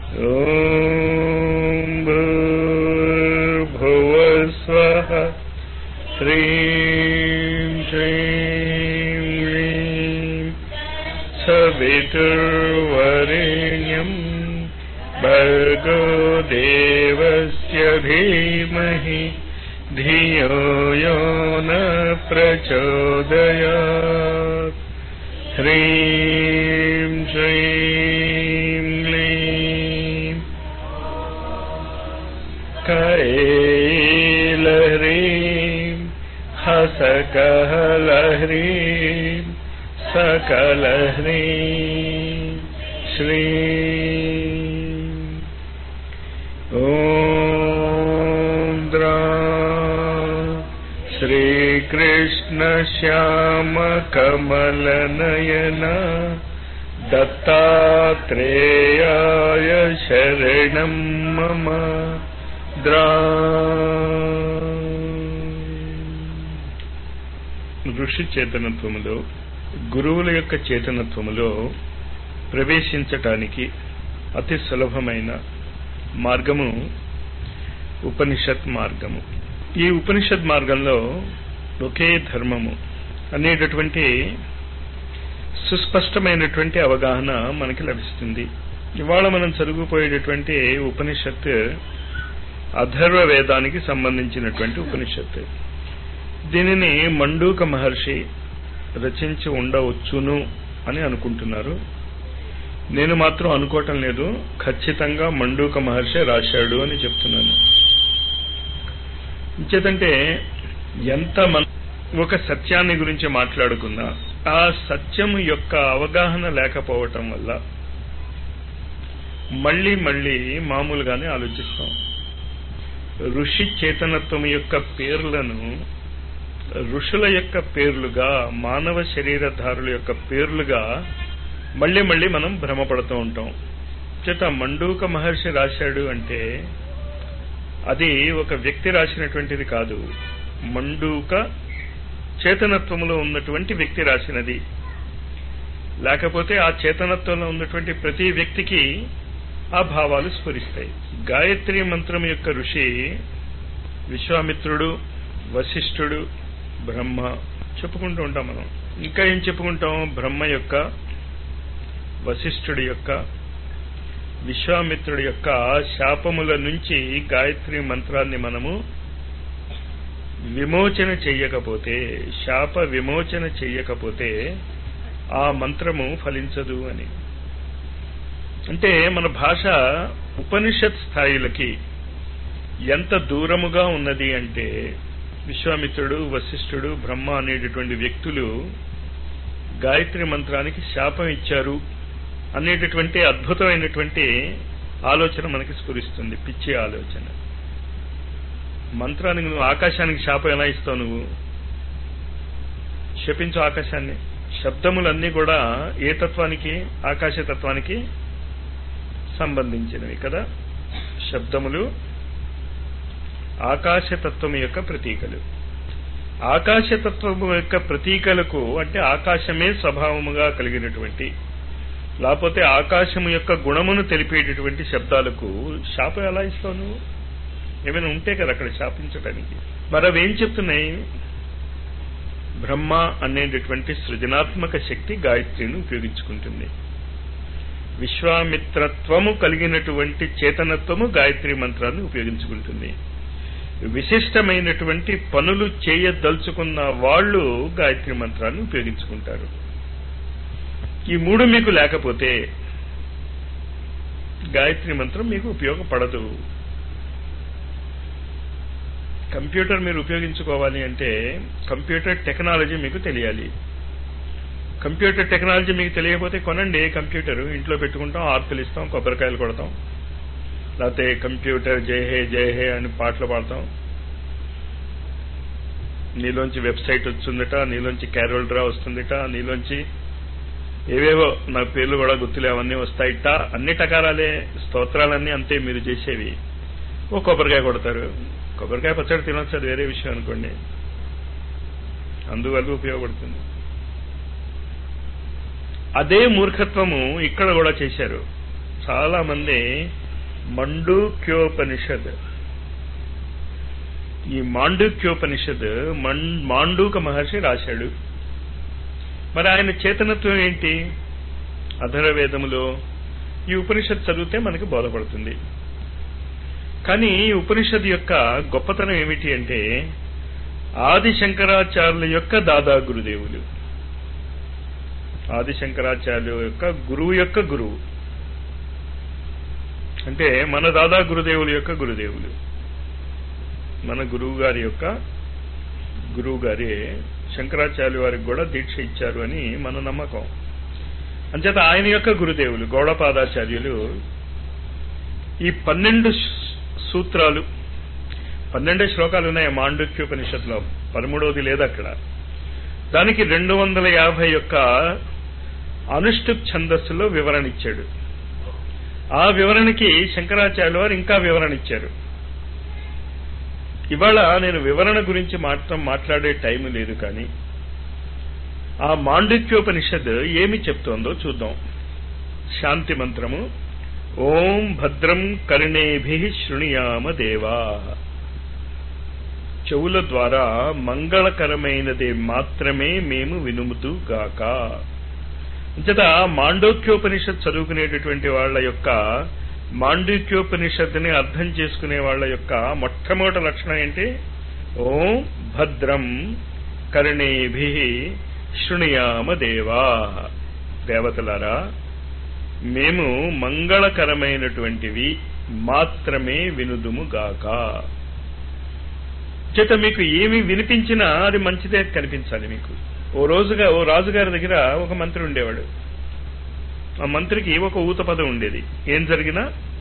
ॐ भूर्भुवस्वः ह्रीं श्रीं ह्रीं सवितुर्वरेण्यं भर्गो देवस्य धीमहि धियो यो न प्रचोदयात् ह्रीं श्रीं क्लीं कैलह्रीं हसकहलह्रीं सकलह्रीं श्रीं ॐ द्रा श्रीकृष्णश्यामकमलनयन दत्तात्रेयाय शरणं मम द्रा ఋషి చేతనత్వములో గురువుల యొక్క చేతనత్వములో ప్రవేశించటానికి అతి సులభమైన మార్గము ఉపనిషత్ మార్గము ఈ ఉపనిషత్ మార్గంలో ఒకే ధర్మము అనేటటువంటి సుస్పష్టమైనటువంటి అవగాహన మనకి లభిస్తుంది ఇవాళ మనం చదువుకుపోయేటటువంటి ఉపనిషత్ అధర్వ వేదానికి సంబంధించినటువంటి ఉపనిషత్ దీనిని మండూక మహర్షి రచించి ఉండవచ్చును అని అనుకుంటున్నారు నేను మాత్రం అనుకోవటం లేదు ఖచ్చితంగా మండూక మహర్షి రాశాడు అని చెప్తున్నాను ఇంచేతంటే ఎంత మన ఒక సత్యాన్ని గురించి మాట్లాడుకున్నా ఆ సత్యం యొక్క అవగాహన లేకపోవటం వల్ల మళ్ళీ మళ్ళీ మామూలుగానే ఆలోచిస్తాం ఋషి చేతనత్వం యొక్క పేర్లను ఋషుల యొక్క పేర్లుగా మానవ శరీరధారుల యొక్క పేర్లుగా మళ్ళీ మళ్ళీ మనం భ్రమపడుతూ ఉంటాం చేత మండూక మహర్షి రాశాడు అంటే అది ఒక వ్యక్తి రాసినటువంటిది కాదు మండూక చేతనత్వంలో ఉన్నటువంటి వ్యక్తి రాసినది లేకపోతే ఆ చేతనత్వంలో ఉన్నటువంటి ప్రతి వ్యక్తికి ఆ భావాలు స్ఫురిస్తాయి గాయత్రి మంత్రం యొక్క ఋషి విశ్వామిత్రుడు వశిష్ఠుడు బ్రహ్మ చెప్పుకుంటూ ఉంటాం మనం ఇంకా ఏం చెప్పుకుంటాం బ్రహ్మ యొక్క వశిష్ఠుడి యొక్క విశ్వామిత్రుడి యొక్క శాపముల నుంచి గాయత్రి మంత్రాన్ని మనము విమోచన చెయ్యకపోతే శాప విమోచన చెయ్యకపోతే ఆ మంత్రము ఫలించదు అని అంటే మన భాష ఉపనిషత్ స్థాయిలకి ఎంత దూరముగా ఉన్నది అంటే విశ్వామిత్రుడు వశిష్ఠుడు బ్రహ్మ అనేటటువంటి వ్యక్తులు గాయత్రి మంత్రానికి శాపం ఇచ్చారు అనేటటువంటి అద్భుతమైనటువంటి ఆలోచన మనకి స్ఫురిస్తుంది పిచ్చి ఆలోచన మంత్రానికి నువ్వు ఆకాశానికి శాపం ఎలా ఇస్తావు నువ్వు శపించు ఆకాశాన్ని శబ్దములన్నీ కూడా ఏ తత్వానికి ఆకాశతత్వానికి సంబంధించినవి కదా శబ్దములు ఆకాశతత్వం యొక్క ప్రతీకలు ఆకాశతత్వము యొక్క ప్రతీకలకు అంటే ఆకాశమే స్వభావముగా కలిగినటువంటి లేకపోతే ఆకాశము యొక్క గుణమును తెలిపేటటువంటి శబ్దాలకు శాపం ఎలా ఇస్తావు నువ్వు ఏమైనా ఉంటే కదా అక్కడ శాపించడానికి మరి అవేం చెప్తున్నాయి బ్రహ్మ అనేటటువంటి సృజనాత్మక శక్తి గాయత్రిని ఉపయోగించుకుంటుంది విశ్వామిత్రత్వము కలిగినటువంటి చేతనత్వము గాయత్రి మంత్రాన్ని ఉపయోగించుకుంటుంది విశిష్టమైనటువంటి పనులు చేయదలుచుకున్న వాళ్ళు గాయత్రి మంత్రాన్ని ఉపయోగించుకుంటారు ఈ మూడు మీకు లేకపోతే గాయత్రి మంత్రం మీకు ఉపయోగపడదు కంప్యూటర్ మీరు ఉపయోగించుకోవాలి అంటే కంప్యూటర్ టెక్నాలజీ మీకు తెలియాలి కంప్యూటర్ టెక్నాలజీ మీకు తెలియకపోతే కొనండి కంప్యూటర్ ఇంట్లో పెట్టుకుంటాం ఆర్పులు ఇస్తాం కొబ్బరికాయలు కొడతాం లేకపోతే కంప్యూటర్ జై హే జై హే అని పాటలు పాడతాం నీలోంచి వెబ్సైట్ వచ్చిందట నీలోంచి క్యారోల్ డ్రా వస్తుందిట నీలోంచి ఏవేవో నా పేర్లు కూడా గుర్తులే అవన్నీ వస్తాయిట అన్ని టకారాలే స్తోత్రాలన్నీ అంతే మీరు చేసేవి ఓ కొబ్బరికాయ కొడతారు కొబ్బరికాయ పచ్చడి తినొచ్చు అది వేరే విషయం అనుకోండి అందువల్ల ఉపయోగపడుతుంది అదే మూర్ఖత్వము ఇక్కడ కూడా చేశారు చాలా మంది మండూక్యోపనిషద్ ఈ మాండూక్యోపనిషద్ మం మాండూక మహర్షి రాశాడు మరి ఆయన చేతనత్వం ఏంటి అధర్వేదములో ఈ ఉపనిషత్ చదివితే మనకి బోధపడుతుంది కానీ ఈ ఉపనిషత్ యొక్క గొప్పతనం ఏమిటి అంటే ఆది శంకరాచార్యుల యొక్క దాదా గురుదేవులు ఆది శంకరాచార్యుల యొక్క గురువు యొక్క గురువు అంటే మన దాదా గురుదేవుల యొక్క గురుదేవులు మన గురువు గారి యొక్క గురువు గారి శంకరాచార్య వారికి కూడా దీక్ష ఇచ్చారు అని మన నమ్మకం అంచేత ఆయన యొక్క గురుదేవులు గౌడపాదాచార్యులు ఈ పన్నెండు సూత్రాలు పన్నెండే శ్లోకాలు ఉన్నాయి మాండుక్యోపనిషత్తులో పదమూడవది లేదు అక్కడ దానికి రెండు వందల యాభై యొక్క అనుష్ఠుప్ ఛందస్సులో వివరణ ఇచ్చాడు ఆ వివరణకి శంకరాచార్యుల వారు ఇంకా వివరణ ఇచ్చారు ఇవాళ నేను వివరణ గురించి మాత్రం మాట్లాడే టైం లేదు కానీ ఆ మాండుక్యోపనిషద్ ఏమి చెప్తోందో చూద్దాం శాంతి మంత్రము ఓం భద్రం కర్ణేభి శృణుయామ దేవా చెవుల ద్వారా మంగళకరమైనది మాత్రమే మేము వినుముతూ గాక అంచేత మాండోక్యోపనిషత్ చదువుకునేటటువంటి వాళ్ళ యొక్క మాండూక్యోపనిషత్తుని అర్థం చేసుకునే వాళ్ళ యొక్క మొట్టమొదటి లక్షణం ఏంటి ఓం భద్రం కర్ణేభి శృణుయామ దేవా దేవతలారా మేము మంగళకరమైనటువంటివి మాత్రమే వినుదుము గాక చేత మీకు ఏమి వినిపించినా అది మంచిదే కనిపించాలి మీకు ఓ రోజుగా ఓ రాజుగారి దగ్గర ఒక మంత్రి ఉండేవాడు ఆ మంత్రికి ఒక ఊత పదం ఉండేది ఏం జరిగినా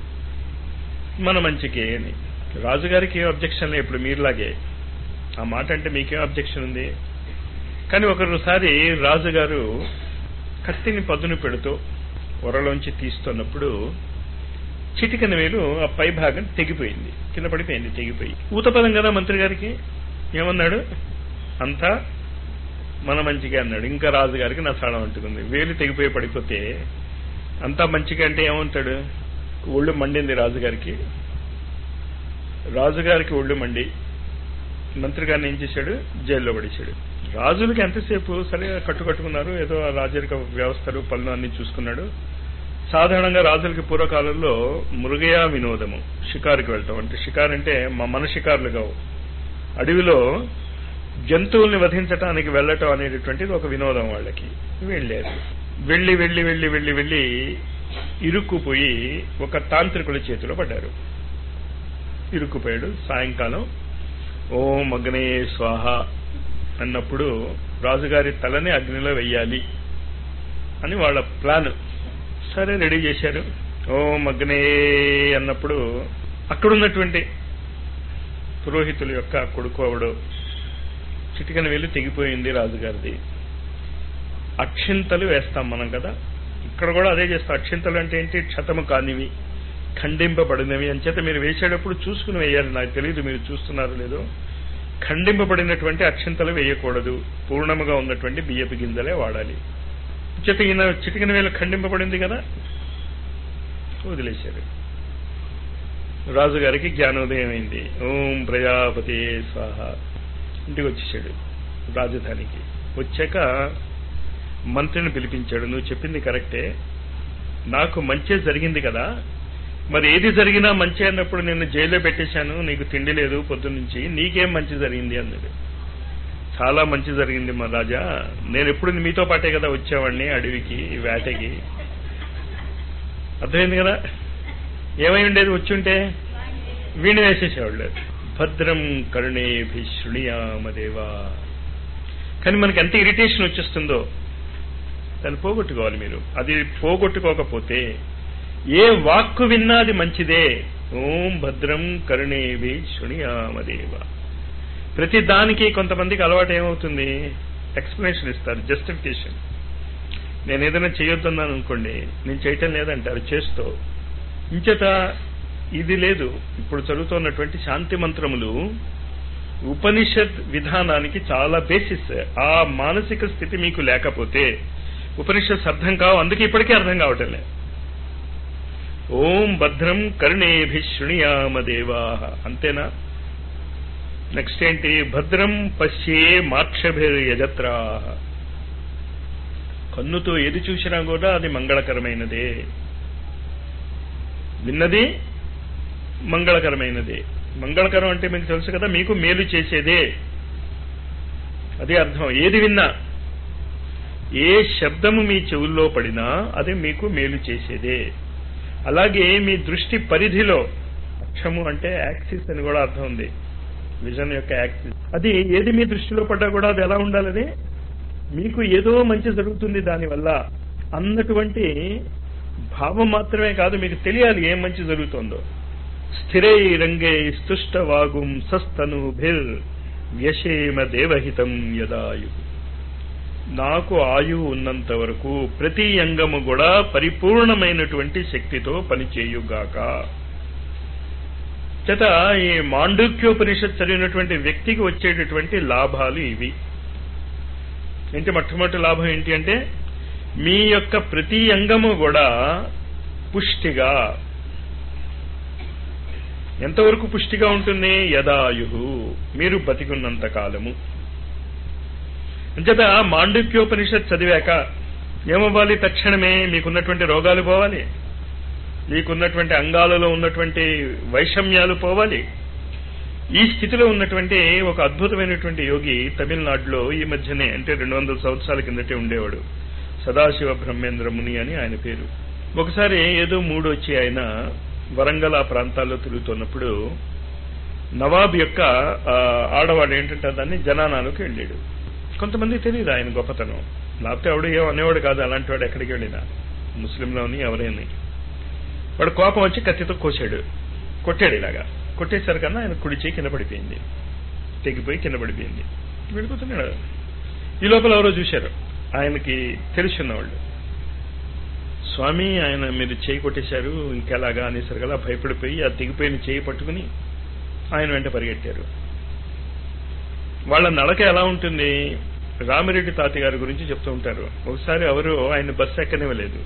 మన మంచికే అని రాజుగారికి ఏం అబ్జెక్షన్ లేదు ఇప్పుడు మీరులాగే ఆ మాట అంటే మీకేం అబ్జెక్షన్ ఉంది కానీ ఒకసారి రాజుగారు కత్తిని పదును పెడుతూ పొరలోంచి తీస్తున్నప్పుడు చిటికన వేలు ఆ పై భాగం తెగిపోయింది కింద పడిపోయింది తెగిపోయి ఊతపదం కదా మంత్రి గారికి ఏమన్నాడు అంతా మన మంచిగా అన్నాడు ఇంకా రాజుగారికి నా సాడం అంటుకుంది వేలు తెగిపోయి పడిపోతే అంతా మంచిగా అంటే ఏమంటాడు ఒళ్ళు మండింది రాజుగారికి రాజుగారికి ఒళ్ళు మండి మంత్రి గారిని ఏం చేశాడు జైల్లో పడేశాడు రాజులకి ఎంతసేపు సరే కట్టుకట్టుకున్నారు ఏదో ఆ రాజరిక వ్యవస్థలు పనులు అన్ని చూసుకున్నాడు సాధారణంగా రాజులకి పూర్వకాలంలో మృగయా వినోదము షికారుకి వెళ్ళటం అంటే షికారు అంటే మా మన షికారులు కావు అడవిలో జంతువుల్ని వధించటానికి వెళ్ళటం అనేటటువంటిది ఒక వినోదం వాళ్ళకి వెళ్ళారు వెళ్ళి వెళ్ళి వెళ్ళి వెళ్ళి వెళ్ళి ఇరుక్కుపోయి ఒక తాంత్రికుల చేతిలో పడ్డారు ఇరుక్కుపోయాడు సాయంకాలం ఓం అగ్నే స్వాహ అన్నప్పుడు రాజుగారి తలని అగ్నిలో వెయ్యాలి అని వాళ్ళ ప్లాన్ సరే రెడీ చేశారు ఓం అగ్నే అన్నప్పుడు అక్కడున్నటువంటి పురోహితుల యొక్క కొడుకు అవడు చిటికన వెళ్ళి తెగిపోయింది రాజుగారిది అక్షింతలు వేస్తాం మనం కదా ఇక్కడ కూడా అదే చేస్తాం అక్షింతలు అంటే ఏంటి క్షతము కానివి ఖండింపబడినవి అని చేత మీరు వేసేటప్పుడు చూసుకుని వేయాలి నాకు తెలియదు మీరు చూస్తున్నారు లేదో ఖండింపబడినటువంటి అక్షింతలు వేయకూడదు పూర్ణముగా ఉన్నటువంటి బియ్యపు గింజలే వాడాలి చేత ఈయన చిటికిన వేలు ఖండింపబడింది కదా వదిలేశారు రాజుగారికి జ్ఞానోదయం అయింది ఓం ప్రజాపతి స్వాహ ఇంటికి వచ్చేసాడు రాజధానికి వచ్చాక మంత్రిని పిలిపించాడు నువ్వు చెప్పింది కరెక్టే నాకు మంచి జరిగింది కదా మరి ఏది జరిగినా మంచి అన్నప్పుడు నేను జైల్లో పెట్టేశాను నీకు తిండి లేదు పొద్దునుంచి నీకేం మంచి జరిగింది అన్నాడు చాలా మంచి జరిగింది మా రాజా నేను ఎప్పుడు మీతో పాటే కదా వచ్చేవాడిని అడవికి వేటకి అర్థమైంది కదా ఏమై ఉండేది వచ్చుంటే వీణి వేసేసేవాళ్ళు భద్రం కరుణేభి శృణియామదేవా కానీ మనకి ఎంత ఇరిటేషన్ వచ్చేస్తుందో దాన్ని పోగొట్టుకోవాలి మీరు అది పోగొట్టుకోకపోతే ఏ వాక్కు విన్నా అది మంచిదే ఓం భద్రం కరుణేభి శృణియామదేవ ప్రతి దానికి కొంతమందికి అలవాటు ఏమవుతుంది ఎక్స్ప్లెనేషన్ ఇస్తారు జస్టిఫికేషన్ నేను ఏదైనా చేయొద్దన్నాను అనుకోండి నేను చేయటం లేదంటారు చేస్తూ ఇంచేత ఇది లేదు ఇప్పుడు చదువుతున్నటువంటి శాంతి మంత్రములు ఉపనిషత్ విధానానికి చాలా బేసిస్ ఆ మానసిక స్థితి మీకు లేకపోతే ఉపనిషత్ అర్థం కావు అందుకే ఇప్పటికీ అర్థం కావటం లేదు ఓం భద్రం కర్ణేభి శృణుయామ దేవా అంతేనా నెక్స్ట్ ఏంటి భద్రం పశ్యే మాక్షభిర్యజత్రా కన్నుతో ఏది చూసినా కూడా అది మంగళకరమైనదే విన్నది మంగళకరమైనదే మంగళకరం అంటే మీకు తెలుసు కదా మీకు మేలు చేసేదే అదే అర్థం ఏది విన్నా ఏ శబ్దము మీ చెవుల్లో పడినా అది మీకు మేలు చేసేదే అలాగే మీ దృష్టి పరిధిలో అక్షము అంటే యాక్సిస్ అని కూడా అర్థం ఉంది విజన్ యొక్క యాక్సిస్ అది ఏది మీ దృష్టిలో పడ్డా కూడా అది ఎలా ఉండాలని మీకు ఏదో మంచి జరుగుతుంది దానివల్ల అన్నటువంటి భావం మాత్రమే కాదు మీకు తెలియాలి ఏం మంచి జరుగుతుందో స్థిరై రంగే స్తుష్ట వాగుం సస్తను భిర్ వ్యశేమ దేవహితం యదాయు నాకు ఆయువు ఉన్నంత వరకు ప్రతి అంగము కూడా పరిపూర్ణమైనటువంటి శక్తితో పనిచేయుగాక చేత ఈ మాండుక్యోపనిషత్ చదివినటువంటి వ్యక్తికి వచ్చేటటువంటి లాభాలు ఇవి ఏంటి మొట్టమొదటి లాభం ఏంటి అంటే మీ యొక్క ప్రతి అంగము కూడా పుష్టిగా ఎంతవరకు పుష్టిగా ఉంటుంది యదాయు మీరు బతికున్నంత కాలము అంచేత మాండుక్యోపనిషత్ చదివాక ఏమవ్వాలి తక్షణమే మీకున్నటువంటి రోగాలు పోవాలి మీకున్నటువంటి అంగాలలో ఉన్నటువంటి వైషమ్యాలు పోవాలి ఈ స్థితిలో ఉన్నటువంటి ఒక అద్భుతమైనటువంటి యోగి తమిళనాడులో ఈ మధ్యనే అంటే రెండు వందల సంవత్సరాల కిందటే ఉండేవాడు సదాశివ బ్రహ్మేంద్ర ముని అని ఆయన పేరు ఒకసారి ఏదో మూడు వచ్చి ఆయన వరంగల్ ఆ ప్రాంతాల్లో తిరుగుతున్నప్పుడు నవాబ్ యొక్క ఆడవాడు ఏంటంటే దాన్ని జనానాలోకి వెళ్ళాడు కొంతమంది తెలియదు ఆయన గొప్పతనం లేకపోతే ఎవడు ఏం అనేవాడు కాదు అలాంటి వాడు ఎక్కడికి వెళ్ళినా ముస్లింలోని ఎవరైనా వాడు కోపం వచ్చి కత్తితో కోసాడు కొట్టాడు ఇలాగా కొట్టేసరికన్నా ఆయన కుడి చేయి కింద పడిపోయింది తెగిపోయి కింద పడిపోయింది వెళ్ళిపోతున్నాడు ఈ లోపల ఎవరో చూశారు ఆయనకి తెలుసున్నవాళ్ళు స్వామి ఆయన మీరు చేయి కొట్టేశారు ఇంకెలాగా అనేసరికల్లా భయపడిపోయి ఆ తెగిపోయిన చేయి పట్టుకుని ఆయన వెంట పరిగెట్టారు వాళ్ళ నడక ఎలా ఉంటుంది రామిరెడ్డి తాత గారి గురించి చెప్తూ ఉంటారు ఒకసారి ఎవరు ఆయన బస్సు ఎక్కనివ్వలేదు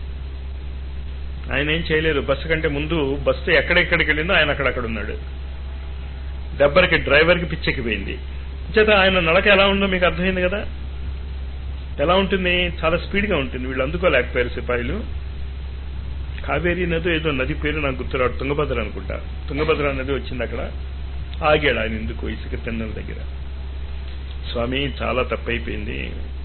ఆయన ఏం చేయలేదు బస్సు కంటే ముందు బస్సు ఎక్కడెక్కడికి వెళ్ళిందో ఆయన అక్కడక్కడ ఉన్నాడు దెబ్బరికి డ్రైవర్కి పిచ్చెక్కిపోయింది చేత ఆయన నడక ఎలా ఉందో మీకు అర్థమైంది కదా ఎలా ఉంటుంది చాలా స్పీడ్గా ఉంటుంది వీళ్ళు అందుకోలేకపోయారు సిపాయిలు కావేరీ నది ఏదో నది పేరు నాకు గుర్తురాడు తుంగభద్ర అనుకుంటా తుంగభద్ర నది వచ్చింది అక్కడ ఆగాడు ఆయన ఎందుకు ఇసుక తిన్నల దగ్గర స్వామి చాలా తప్పైపోయింది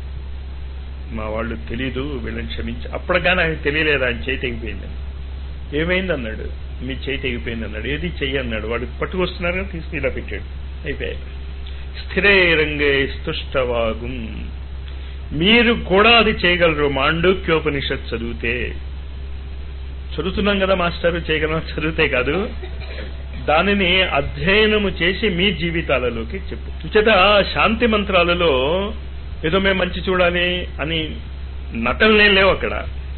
మా వాళ్ళు తెలీదు వీళ్ళని క్షమించి అప్పటికైనా ఆయన తెలియలేదు ఆయన చేయి తెగిపోయింది ఏమైంది అన్నాడు మీ చేయి తెగిపోయింది అన్నాడు ఏది చెయ్యి అన్నాడు వాడు పట్టుకొస్తున్నారు కదా తీసుకుని ఇలా పెట్టాడు అయిపోయాయి స్థిరే రంగే స్తుష్టవాగుం మీరు కూడా అది చేయగలరు మాండూక్యోపనిషత్ చదివితే చదువుతున్నాం కదా మాస్టారు చేయగలం చదివితే కాదు దానిని అధ్యయనము చేసి మీ జీవితాలలోకి చెప్పు చేత శాంతి మంత్రాలలో ఏదో మేము మంచి చూడాలి అని నటనలే లేవు అక్కడ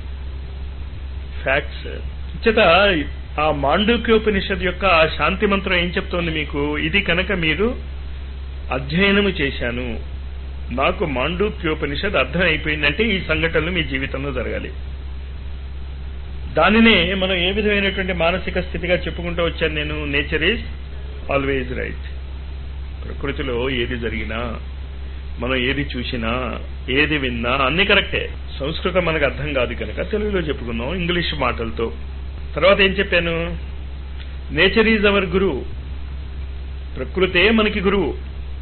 ఫ్యాక్ట్స్ చేత ఆ మాండూక్యోపనిషత్ యొక్క ఆ శాంతి మంత్రం ఏం చెప్తోంది మీకు ఇది కనుక మీరు అధ్యయనము చేశాను నాకు మాండూక్యోపనిషత్ అర్థం అయిపోయిందంటే ఈ సంఘటనలు మీ జీవితంలో జరగాలి దానినే మనం ఏ విధమైనటువంటి మానసిక స్థితిగా చెప్పుకుంటూ వచ్చాను నేను నేచర్ ఈజ్ ఆల్వేజ్ రైట్ ప్రకృతిలో ఏది జరిగినా మనం ఏది చూసినా ఏది విన్నా అన్ని కరెక్టే సంస్కృతం మనకు అర్థం కాదు కనుక తెలుగులో చెప్పుకున్నాం ఇంగ్లీష్ మాటలతో తర్వాత ఏం చెప్పాను నేచర్ ఈజ్ అవర్ గురువు ప్రకృతే మనకి గురువు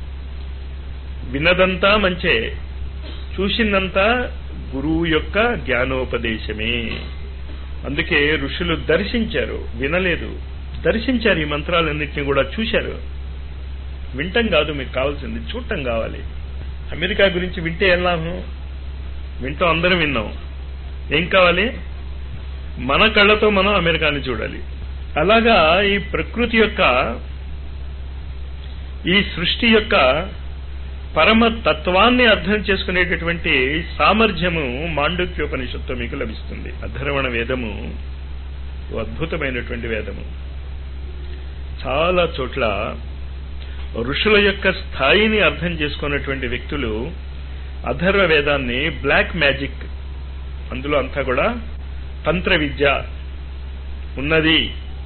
విన్నదంతా మంచే చూసిందంతా గురువు యొక్క జ్ఞానోపదేశమే అందుకే ఋషులు దర్శించారు వినలేదు దర్శించారు ఈ మంత్రాలన్నింటినీ కూడా చూశారు వింటం కాదు మీకు కావాల్సింది చూడటం కావాలి అమెరికా గురించి వింటే ఏం లాభం వింటాం అందరం విన్నాం ఏం కావాలి మన కళ్ళతో మనం అమెరికాని చూడాలి అలాగా ఈ ప్రకృతి యొక్క ఈ సృష్టి యొక్క పరమ తత్వాన్ని అర్థం చేసుకునేటటువంటి సామర్థ్యము మాండుక్యోపనిషత్తుతో మీకు లభిస్తుంది అధర్వణ వేదము ఓ అద్భుతమైనటువంటి వేదము చాలా చోట్ల ఋషుల యొక్క స్థాయిని అర్థం చేసుకున్నటువంటి వ్యక్తులు అధర్వ వేదాన్ని బ్లాక్ మ్యాజిక్ అందులో అంతా కూడా తంత్ర విద్య ఉన్నది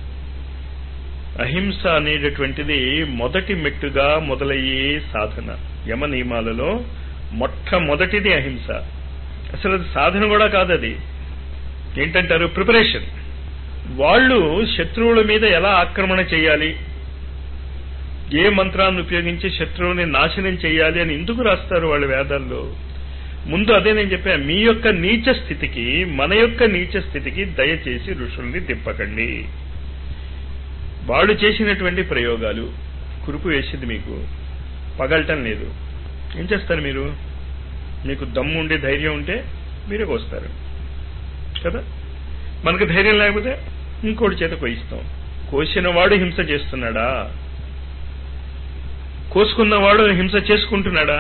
అహింస అనేటటువంటిది మొదటి మెట్టుగా మొదలయ్యే సాధన యమ నియమాలలో మొట్టమొదటిది అహింస అసలు అది సాధన కూడా కాదు అది ఏంటంటారు ప్రిపరేషన్ వాళ్ళు శత్రువుల మీద ఎలా ఆక్రమణ చేయాలి ఏ మంత్రాన్ని ఉపయోగించి శత్రువుని నాశనం చేయాలి అని ఎందుకు రాస్తారు వాళ్ళ వేదాల్లో ముందు అదే నేను చెప్పా మీ యొక్క నీచ స్థితికి మన యొక్క నీచ స్థితికి దయచేసి ఋషుల్ని తిప్పకండి వాళ్ళు చేసినటువంటి ప్రయోగాలు కురుపు వేసింది మీకు పగలటం లేదు ఏం చేస్తారు మీరు మీకు దమ్ము ఉండే ధైర్యం ఉంటే మీరే కోస్తారు కదా మనకు ధైర్యం లేకపోతే ఇంకోటి చేత కోయిస్తాం కోసిన వాడు హింస చేస్తున్నాడా కోసుకున్నవాడు హింస చేసుకుంటున్నాడా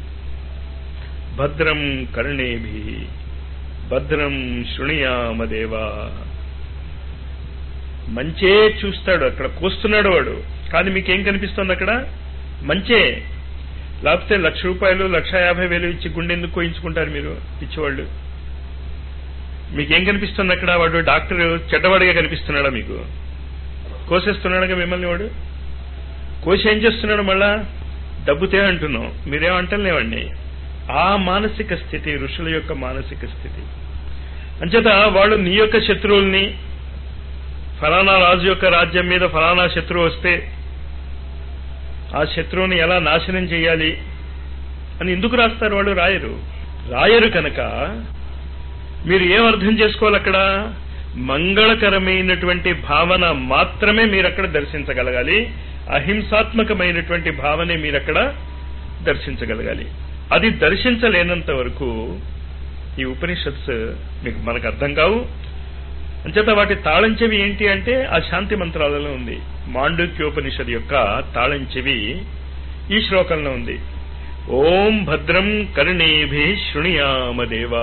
భద్రం కర్ణేభి భద్రం శృణియామదేవా మంచే చూస్తాడు అక్కడ కోస్తున్నాడు వాడు కానీ మీకేం కనిపిస్తుంది అక్కడ మంచే లేకపోతే లక్ష రూపాయలు లక్ష యాభై వేలు ఇచ్చి గుండె ఎందుకు కోయించుకుంటారు మీరు పిచ్చివాళ్ళు మీకేం కనిపిస్తుంది అక్కడ వాడు డాక్టర్ చెడ్డవాడిగా కనిపిస్తున్నాడా మీకు కోసేస్తున్నాడుగా మిమ్మల్ని వాడు కోసి ఏం చేస్తున్నాడు మళ్ళా డబ్బుతే అంటున్నాం మీరేమంటలేవండి ఆ మానసిక స్థితి ఋషుల యొక్క మానసిక స్థితి అంచేత వాళ్ళు నీ యొక్క శత్రువుల్ని ఫలానా రాజు యొక్క రాజ్యం మీద ఫలానా శత్రువు వస్తే ఆ శత్రువుని ఎలా నాశనం చేయాలి అని ఎందుకు రాస్తారు వాళ్ళు రాయరు రాయరు కనుక మీరు ఏం అర్థం చేసుకోవాలి అక్కడ మంగళకరమైనటువంటి భావన మాత్రమే మీరు అక్కడ దర్శించగలగాలి అహింసాత్మకమైనటువంటి భావనే మీరు అక్కడ దర్శించగలగాలి అది దర్శించలేనంత వరకు ఈ ఉపనిషత్స్ మీకు మనకు అర్థం కావు అంచేత వాటి తాళం చెవి ఏంటి అంటే ఆ శాంతి మంత్రాలలో ఉంది మాండుక్యోపనిషద్ యొక్క తాళం చెవి ఈ శ్లోకంలో ఉంది ఓం భద్రం కర్ణేభి శృణుయామ దేవా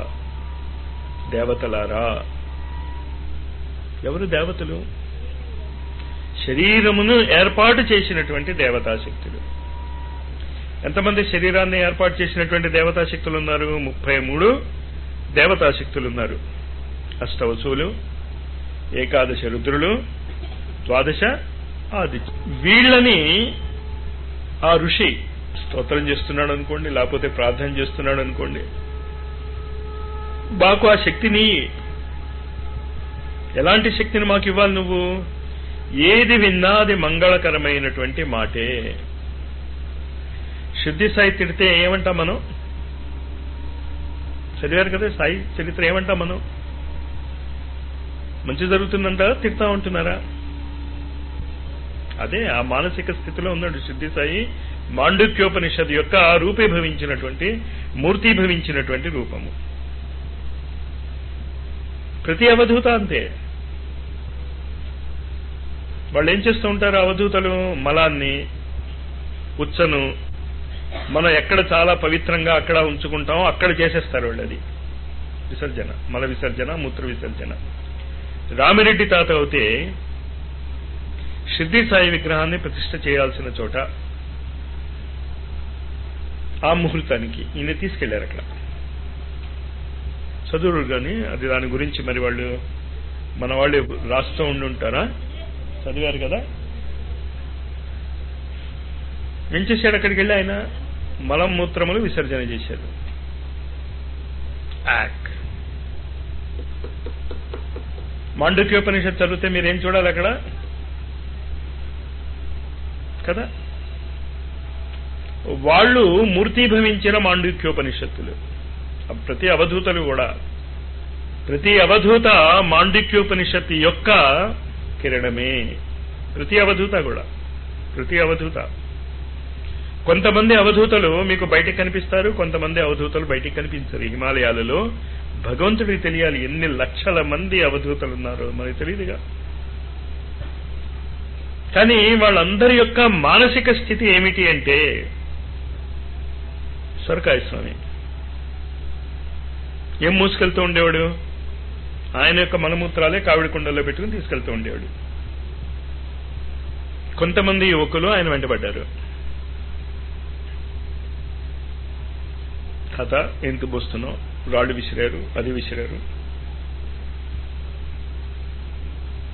దేవతలారా ఎవరు దేవతలు శరీరమును ఏర్పాటు చేసినటువంటి దేవతాశక్తులు ఎంతమంది శరీరాన్ని ఏర్పాటు చేసినటువంటి దేవతాశక్తులు ఉన్నారు ముప్పై మూడు దేవతాశక్తులు ఉన్నారు అష్టవసువులు ఏకాదశ రుద్రులు ద్వాదశ ఆది వీళ్ళని ఆ ఋషి స్తోత్రం చేస్తున్నాడు అనుకోండి లేకపోతే ప్రార్థన చేస్తున్నాడు అనుకోండి మాకు ఆ శక్తిని ఎలాంటి శక్తిని మాకు ఇవ్వాలి నువ్వు ఏది విన్నా అది మంగళకరమైనటువంటి మాటే శుద్ధి సాయి తిడితే ఏమంటాం మనం చదివారు కదా సాయి చరిత్ర ఏమంటాం మనం మంచి జరుగుతుందంటారా తిడతా ఉంటున్నారా అదే ఆ మానసిక స్థితిలో ఉన్నాడు సిద్ధి సాయి మాండుక్యోపనిషద్ యొక్క రూపీభవించినటువంటి మూర్తీభవించినటువంటి రూపము ప్రతి అవధూత అంతే వాళ్ళు ఏం చేస్తూ ఉంటారు అవధూతలు మలాన్ని ఉచ్చను మనం ఎక్కడ చాలా పవిత్రంగా అక్కడ ఉంచుకుంటామో అక్కడ చేసేస్తారు వాళ్ళు అది విసర్జన మల విసర్జన మూత్ర విసర్జన రామిరెడ్డి తాత అయితే సిద్ధి సాయి విగ్రహాన్ని ప్రతిష్ట చేయాల్సిన చోట ఆ ముహూర్తానికి ఈయన తీసుకెళ్లారు అక్కడ చదువురు కానీ అది దాని గురించి మరి వాళ్ళు మన వాళ్ళు రాస్తూ ఉండి ఉంటారా చదివారు కదా ఏం చేశాడు అక్కడికి వెళ్ళి ఆయన మలం మూత్రములు విసర్జన చేశారు యాక్ మాండుక్యోపనిషత్ చదివితే మీరేం చూడాలి అక్కడ కదా వాళ్ళు మూర్తీభవించిన మాండుక్యోపనిషత్తులు ప్రతి అవధూతలు కూడా ప్రతి అవధూత మాండిక్యోపనిషత్తు యొక్క కిరణమే ప్రతి అవధూత కూడా ప్రతి అవధూత కొంతమంది అవధూతలు మీకు బయటికి కనిపిస్తారు కొంతమంది అవధూతలు బయటికి కనిపించరు హిమాలయాలలో భగవంతుడికి తెలియాలి ఎన్ని లక్షల మంది అవధూతలు ఉన్నారో మనకి తెలియదుగా కానీ వాళ్ళందరి యొక్క మానసిక స్థితి ఏమిటి అంటే సొరకాయ స్వామి ఏం మూసుకెళ్తూ ఉండేవాడు ఆయన యొక్క మలమూత్రాలే కావిడి కుండల్లో పెట్టుకుని తీసుకెళ్తూ ఉండేవాడు కొంతమంది యువకులు ఆయన వెంటబడ్డారు కథ ఎంత పోస్తున్నావు రాళ్ళు విసిరారు అది విసిరారు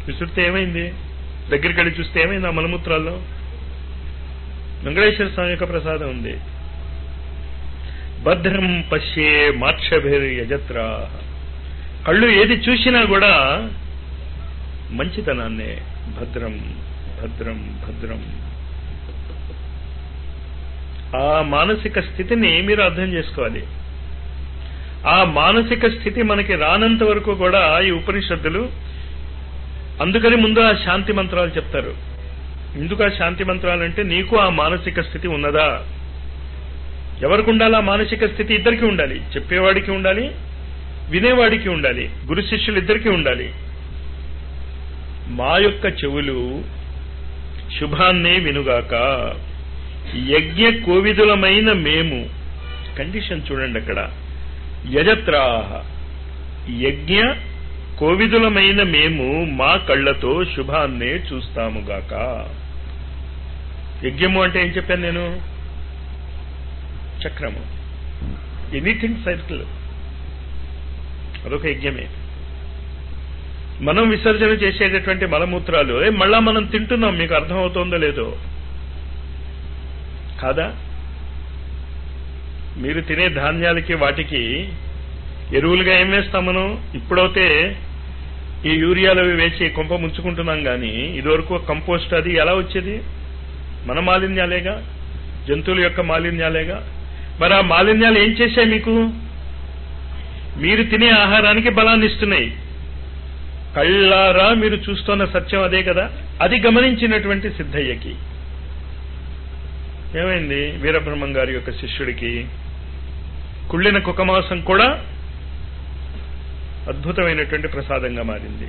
విసుడితే ఏమైంది దగ్గరికి వెళ్ళి చూస్తే ఏమైంది ఆ మలమూత్రాల్లో వెంకటేశ్వర స్వామి యొక్క ప్రసాదం ఉంది భద్రం పశ్యే మాక్షభిర్ యజత్రా కళ్ళు ఏది చూసినా కూడా మంచితనాన్నే భద్రం భద్రం భద్రం ఆ మానసిక స్థితిని మీరు అర్థం చేసుకోవాలి ఆ మానసిక స్థితి మనకి రానంత వరకు కూడా ఈ ఉపనిషత్తులు అందుకని ముందు ఆ శాంతి మంత్రాలు చెప్తారు ఎందుకు ఆ శాంతి మంత్రాలు అంటే నీకు ఆ మానసిక స్థితి ఉన్నదా ఎవరికి ఉండాలి ఆ మానసిక స్థితి ఇద్దరికి ఉండాలి చెప్పేవాడికి ఉండాలి వినేవాడికి ఉండాలి గురు శిష్యులు ఇద్దరికి ఉండాలి మా యొక్క చెవులు శుభాన్నే వినుగాక యజ్ఞ కోవిదులమైన మేము కండిషన్ చూడండి అక్కడ యజత్రాహ యజ్ఞ కోవిదులమైన మేము మా కళ్ళతో శుభాన్నే చూస్తాముగాక యజ్ఞము అంటే ఏం చెప్పాను నేను చక్రము ఎనీథింగ్ సర్కిల్ అదొక యజ్ఞమే మనం విసర్జన చేసేటటువంటి మలమూత్రాలు ఏ మళ్ళా మనం తింటున్నాం మీకు అర్థమవుతోందో లేదో కాదా మీరు తినే ధాన్యాలకి వాటికి ఎరువులుగా ఏం వేస్తాం మనం ఇప్పుడైతే ఈ యూరియాలు అవి వేసి కొంప ముంచుకుంటున్నాం కానీ ఇదివరకు కంపోస్ట్ అది ఎలా వచ్చేది మన మాలిన్యాలేగా జంతువుల యొక్క మాలిన్యాలేగా మరి ఆ మాలిన్యాలు ఏం చేశాయి మీకు మీరు తినే ఆహారానికి బలాన్ని ఇస్తున్నాయి కళ్ళారా మీరు చూస్తున్న సత్యం అదే కదా అది గమనించినటువంటి సిద్ధయ్యకి ఏమైంది వీరబ్రహ్మం గారి యొక్క శిష్యుడికి కుళ్ళిన కుకమాసం కూడా అద్భుతమైనటువంటి ప్రసాదంగా మారింది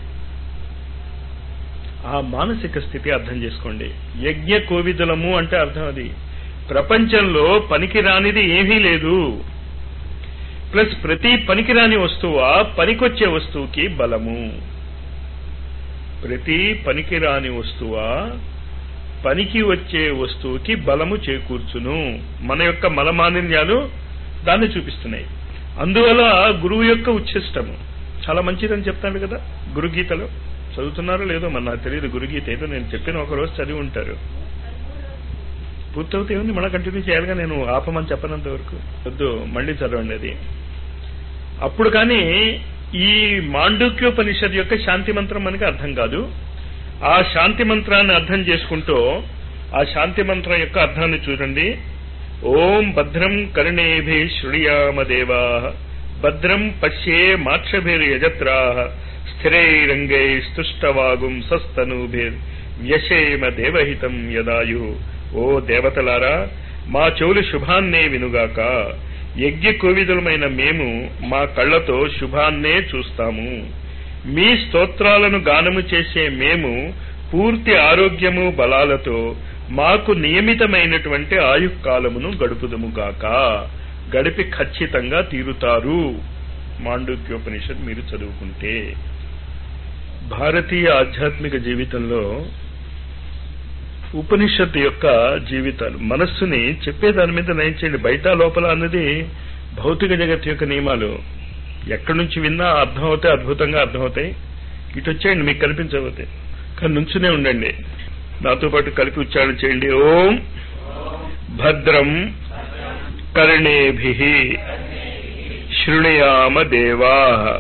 ఆ మానసిక స్థితి అర్థం చేసుకోండి యజ్ఞ కోవిదులము అంటే అర్థం అది ప్రపంచంలో పనికిరానిది ఏమీ లేదు ప్లస్ ప్రతి పనికిరాని వస్తువా పనికొచ్చే వస్తువుకి బలము ప్రతి పనికిరాని వస్తువా పనికి వచ్చే వస్తువుకి బలము చేకూర్చును మన యొక్క మలమాలిన్యాలు దాన్ని చూపిస్తున్నాయి అందువల్ల గురువు యొక్క ఉచ్ఛిష్టము చాలా మంచిదని చెప్తాడు కదా గురుగీతలో చదువుతున్నారో లేదో మన నాకు తెలియదు గురుగీత ఏదో నేను చెప్పిన ఒక రోజు చదివి ఉంటారు పూర్తవుతే ఉంది మళ్ళీ కంటిన్యూ చేయాలిగా నేను ఆపమని చెప్పనంత వరకు వద్దు మళ్ళీ చదవండి అది అప్పుడు కానీ ఈ మాండూక్యోపనిషద్ యొక్క శాంతి మంత్రం మనకి అర్థం కాదు ఆ శాంతి మంత్రాన్ని అర్థం చేసుకుంటూ ఆ శాంతి మంత్రం యొక్క అర్థాన్ని చూడండి ఓం భద్రం కర్ణేభి శృణుయామ దేవా భద్రం పశ్యే మాక్షభిర్యజత్రా స్థిరైరంగై స్తుష్టవాగుం సస్తనూభిర్ వ్యశేమ దేవహితం యదాయు ఓ దేవతలారా మా చెవులు శుభాన్నే వినుగాక యజ్ఞ కోవిదులమైన మేము మా కళ్ళతో శుభాన్నే చూస్తాము మీ స్తోత్రాలను గానము చేసే మేము పూర్తి ఆరోగ్యము బలాలతో మాకు నియమితమైనటువంటి ఆయుకాలమును గడుపుదము గాక గడిపి ఖచ్చితంగా తీరుతారు మాండూక్యోపనిషత్ మీరు చదువుకుంటే భారతీయ ఆధ్యాత్మిక జీవితంలో ఉపనిషత్తు యొక్క జీవితాలు మనస్సుని చెప్పే దాని మీద నయించండి బయట లోపల అన్నది భౌతిక జగత్తు యొక్క నియమాలు ఎక్కడి నుంచి విన్నా అర్థం అవుతాయి అద్భుతంగా అర్థమవుతాయి ఇటు వచ్చేయండి మీకు కనిపించబోతాయి కానీ నుంచునే ఉండండి నాతో పాటు కలిపి ఉచ్చారణ చేయండి ఓం భద్రం కర్ణేభి శృణుయామ దేవా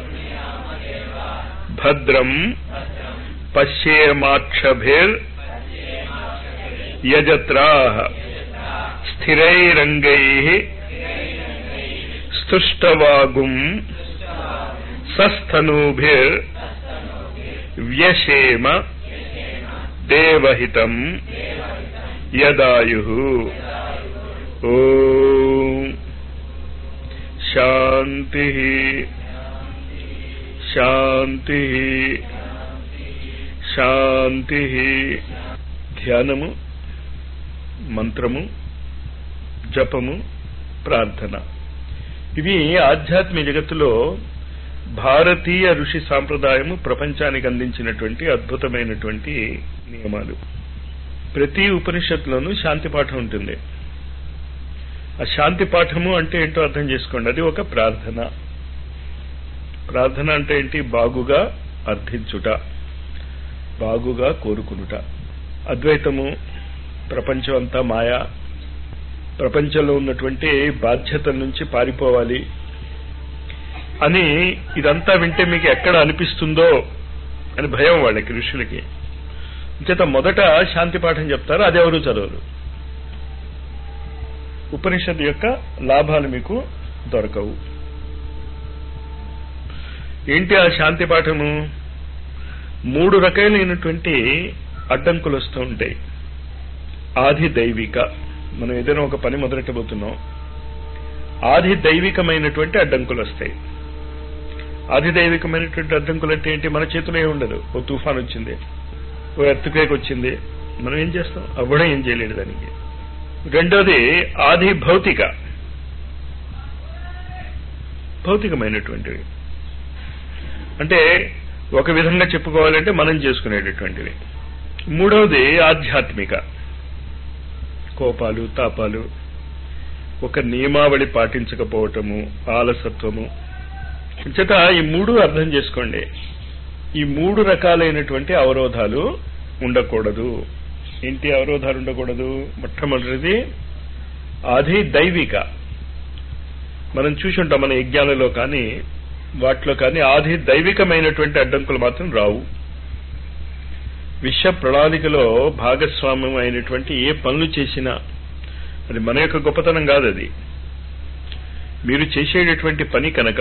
భద్రం పశ్యేమాక్షభిర్ యజత్రా స్థిరైరంగై స్తుష్టవాగుం సస్థనూభిర్ వ్యశేమ దేవహితం యదాయు ఓం శాంతి శాంతి శాంతి ధ్యానము మంత్రము జపము ప్రార్థన ఇవి ఆధ్యాత్మిక జగత్తులో భారతీయ ఋషి సాంప్రదాయము ప్రపంచానికి అందించినటువంటి అద్భుతమైనటువంటి నియమాలు ప్రతి ఉపనిషత్తులోనూ శాంతి పాఠం ఉంటుంది ఆ శాంతి పాఠము అంటే ఏంటో అర్థం చేసుకోండి అది ఒక ప్రార్థన ప్రార్థన అంటే ఏంటి బాగుగా అర్థించుట బాగుగా కోరుకునుట అద్వైతము ప్రపంచం అంతా మాయా ప్రపంచంలో ఉన్నటువంటి బాధ్యతల నుంచి పారిపోవాలి అని ఇదంతా వింటే మీకు ఎక్కడ అనిపిస్తుందో అని భయం వాళ్ళకి ఋషులకి చేత మొదట శాంతి పాఠం చెప్తారు అది ఎవరు చదవరు ఉపనిషత్తు యొక్క లాభాలు మీకు దొరకవు ఏంటి ఆ శాంతి పాఠము మూడు రకాలైనటువంటి అడ్డంకులు వస్తూ ఉంటాయి ఆది దైవిక మనం ఏదైనా ఒక పని మొదలెట్టబోతున్నాం ఆది దైవికమైనటువంటి అడ్డంకులు వస్తాయి ఆది దైవికమైనటువంటి అడ్డంకులు అంటే ఏంటి మన చేతిలో ఏమి ఉండదు ఓ తుఫాన్ వచ్చింది ఓ ఎర్త్క్వేక్ వచ్చింది మనం ఏం చేస్తాం అవ్వడం ఏం చేయలేడు దానికి రెండోది ఆది భౌతిక భౌతికమైనటువంటివి అంటే ఒక విధంగా చెప్పుకోవాలంటే మనం చేసుకునేటటువంటివి మూడవది ఆధ్యాత్మిక కోపాలు తాపాలు ఒక నియమావళి పాటించకపోవటము ఆలసత్వము చేత ఈ మూడు అర్థం చేసుకోండి ఈ మూడు రకాలైనటువంటి అవరోధాలు ఉండకూడదు ఏంటి అవరోధాలు ఉండకూడదు మొట్టమొదటిది ఆది దైవిక మనం చూసి ఉంటాం మన యజ్ఞాలలో కానీ వాటిలో కానీ ఆది దైవికమైనటువంటి అడ్డంకులు మాత్రం రావు విశ్వ ప్రణాళికలో భాగస్వామ్యం అయినటువంటి ఏ పనులు చేసినా అది మన యొక్క గొప్పతనం కాదు అది మీరు చేసేటటువంటి పని కనుక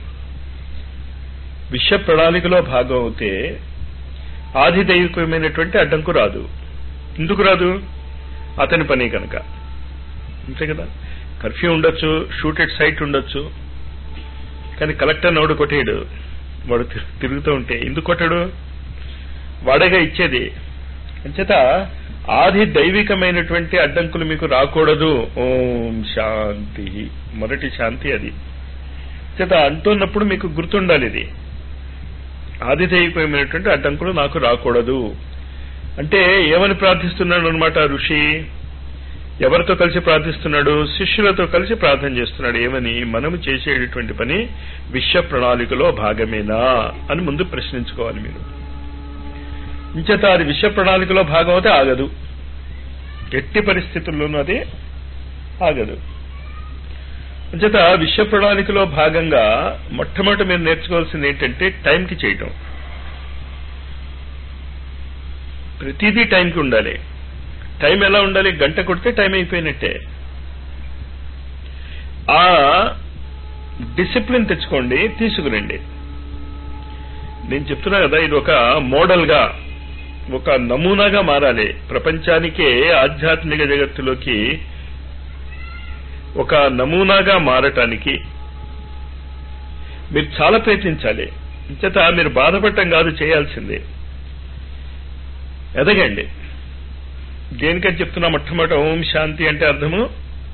విశ్వ ప్రణాళికలో భాగం అవుతే ఆది దైవికమైనటువంటి అడ్డంకు రాదు ఎందుకు రాదు అతని పని కనుక అంతే కదా కర్ఫ్యూ ఉండొచ్చు షూటెడ్ సైట్ ఉండొచ్చు కానీ కలెక్టర్ నోడు కొట్టేయడు వాడు తిరుగుతూ ఉంటే ఎందుకు కొట్టాడు వాడగా ఇచ్చేది అంచేత ఆది దైవికమైనటువంటి అడ్డంకులు మీకు రాకూడదు ఓం శాంతి మొదటి శాంతి అది చేత అంటున్నప్పుడు మీకు గుర్తుండాలి ఇది ఆది దైవికమైనటువంటి అడ్డంకులు నాకు రాకూడదు అంటే ఏమని ప్రార్థిస్తున్నాడు అనమాట ఋషి ఎవరితో కలిసి ప్రార్థిస్తున్నాడు శిష్యులతో కలిసి ప్రార్థన చేస్తున్నాడు ఏమని మనము చేసేటటువంటి పని విశ్వ ప్రణాళికలో భాగమేనా అని ముందు ప్రశ్నించుకోవాలి మీరు ఇంచేత అది విశ్వ ప్రణాళికలో భాగం అయితే ఆగదు ఎట్టి పరిస్థితుల్లోనూ అది ఆగదు అంచేత విశ్వ ప్రణాళికలో భాగంగా మొట్టమొదటి మీరు నేర్చుకోవాల్సింది ఏంటంటే టైంకి చేయటం ప్రతిదీ టైంకి ఉండాలి టైం ఎలా ఉండాలి గంట కొడితే టైం అయిపోయినట్టే ఆ డిసిప్లిన్ తెచ్చుకోండి తీసుకురండి నేను చెప్తున్నా కదా ఇది ఒక మోడల్గా ఒక నమూనాగా మారాలి ప్రపంచానికే ఆధ్యాత్మిక జగత్తులోకి ఒక నమూనాగా మారటానికి మీరు చాలా ప్రయత్నించాలి చేత మీరు బాధపడటం కాదు చేయాల్సిందే ఎదగండి దేనికని చెప్తున్నా మొట్టమొదట ఓం శాంతి అంటే అర్థము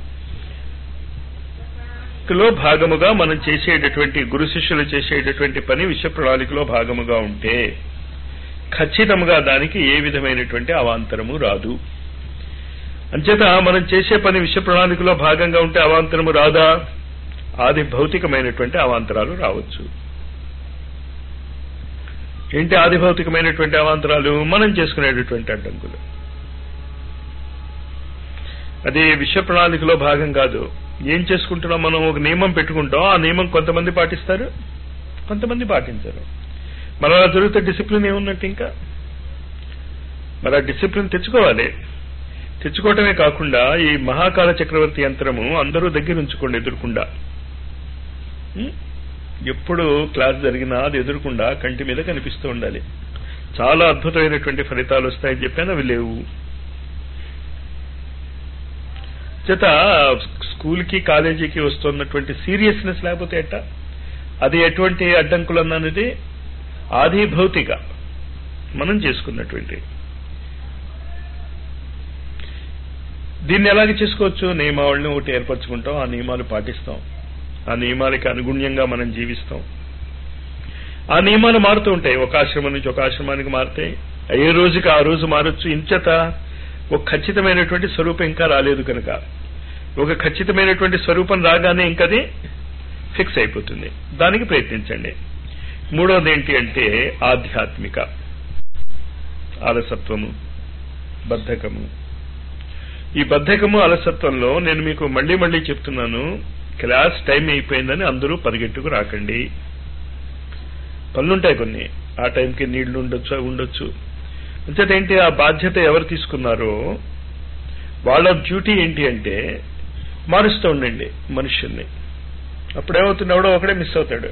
లో భాగముగా మనం చేసేటటువంటి గురు శిష్యులు చేసేటటువంటి పని విశ్వ ప్రణాళికలో భాగముగా ఉంటే ఖచ్చితంగా దానికి ఏ విధమైనటువంటి అవాంతరము రాదు అంచేత మనం చేసే పని విశ్వ ప్రణాళికలో భాగంగా ఉంటే అవాంతరము రాదా ఆది భౌతికమైనటువంటి అవాంతరాలు రావచ్చు ఏంటి ఆది భౌతికమైనటువంటి అవాంతరాలు మనం చేసుకునేటటువంటి అడ్డంకులు అది విశ్వ ప్రణాళికలో భాగం కాదు ఏం చేసుకుంటున్నాం మనం ఒక నియమం పెట్టుకుంటాం ఆ నియమం కొంతమంది పాటిస్తారు కొంతమంది పాటించరు మరి అలా జరిగితే డిసిప్లిన్ ఏమున్నట్టు ఇంకా మరి ఆ డిసిప్లిన్ తెచ్చుకోవాలి తెచ్చుకోవటమే కాకుండా ఈ మహాకాల చక్రవర్తి యంత్రము అందరూ దగ్గర ఉంచుకోండి ఎదురుకుండా ఎప్పుడు క్లాస్ జరిగినా అది ఎదురుకుండా కంటి మీద కనిపిస్తూ ఉండాలి చాలా అద్భుతమైనటువంటి ఫలితాలు వస్తాయని చెప్పాను అవి లేవు చేత స్కూల్కి కాలేజీకి వస్తున్నటువంటి సీరియస్నెస్ లేకపోతే ఎట్ట అది ఎటువంటి అడ్డంకులు అన్నది ఆది భౌతిక మనం చేసుకున్నటువంటి దీన్ని ఎలాగ చేసుకోవచ్చు నియమావళిని ఒకటి ఏర్పరచుకుంటాం ఆ నియమాలు పాటిస్తాం ఆ నియమాలకి అనుగుణ్యంగా మనం జీవిస్తాం ఆ నియమాలు మారుతూ ఉంటాయి ఒక ఆశ్రమం నుంచి ఒక ఆశ్రమానికి మారుతాయి ఏ రోజుకి ఆ రోజు మారొచ్చు ఇంచత ఒక ఖచ్చితమైనటువంటి స్వరూపం ఇంకా రాలేదు కనుక ఒక ఖచ్చితమైనటువంటి స్వరూపం రాగానే ఇంకది ఫిక్స్ అయిపోతుంది దానికి ప్రయత్నించండి మూడవది ఏంటి అంటే ఆధ్యాత్మిక అలసత్వము బద్ధకము ఈ బద్ధకము అలసత్వంలో నేను మీకు మళ్ళీ మళ్ళీ చెప్తున్నాను క్లాస్ టైం అయిపోయిందని అందరూ పరిగెట్టుకు రాకండి పనులుంటాయి కొన్ని ఆ టైంకి నీళ్లు ఉండొచ్చు అవి ఉండొచ్చు అంచేతేంటి ఆ బాధ్యత ఎవరు తీసుకున్నారో వాళ్ళ డ్యూటీ ఏంటి అంటే మారుస్తూ ఉండండి మనుషుల్ని అప్పుడేమవుతుంది ఎవడో ఒకడే మిస్ అవుతాడు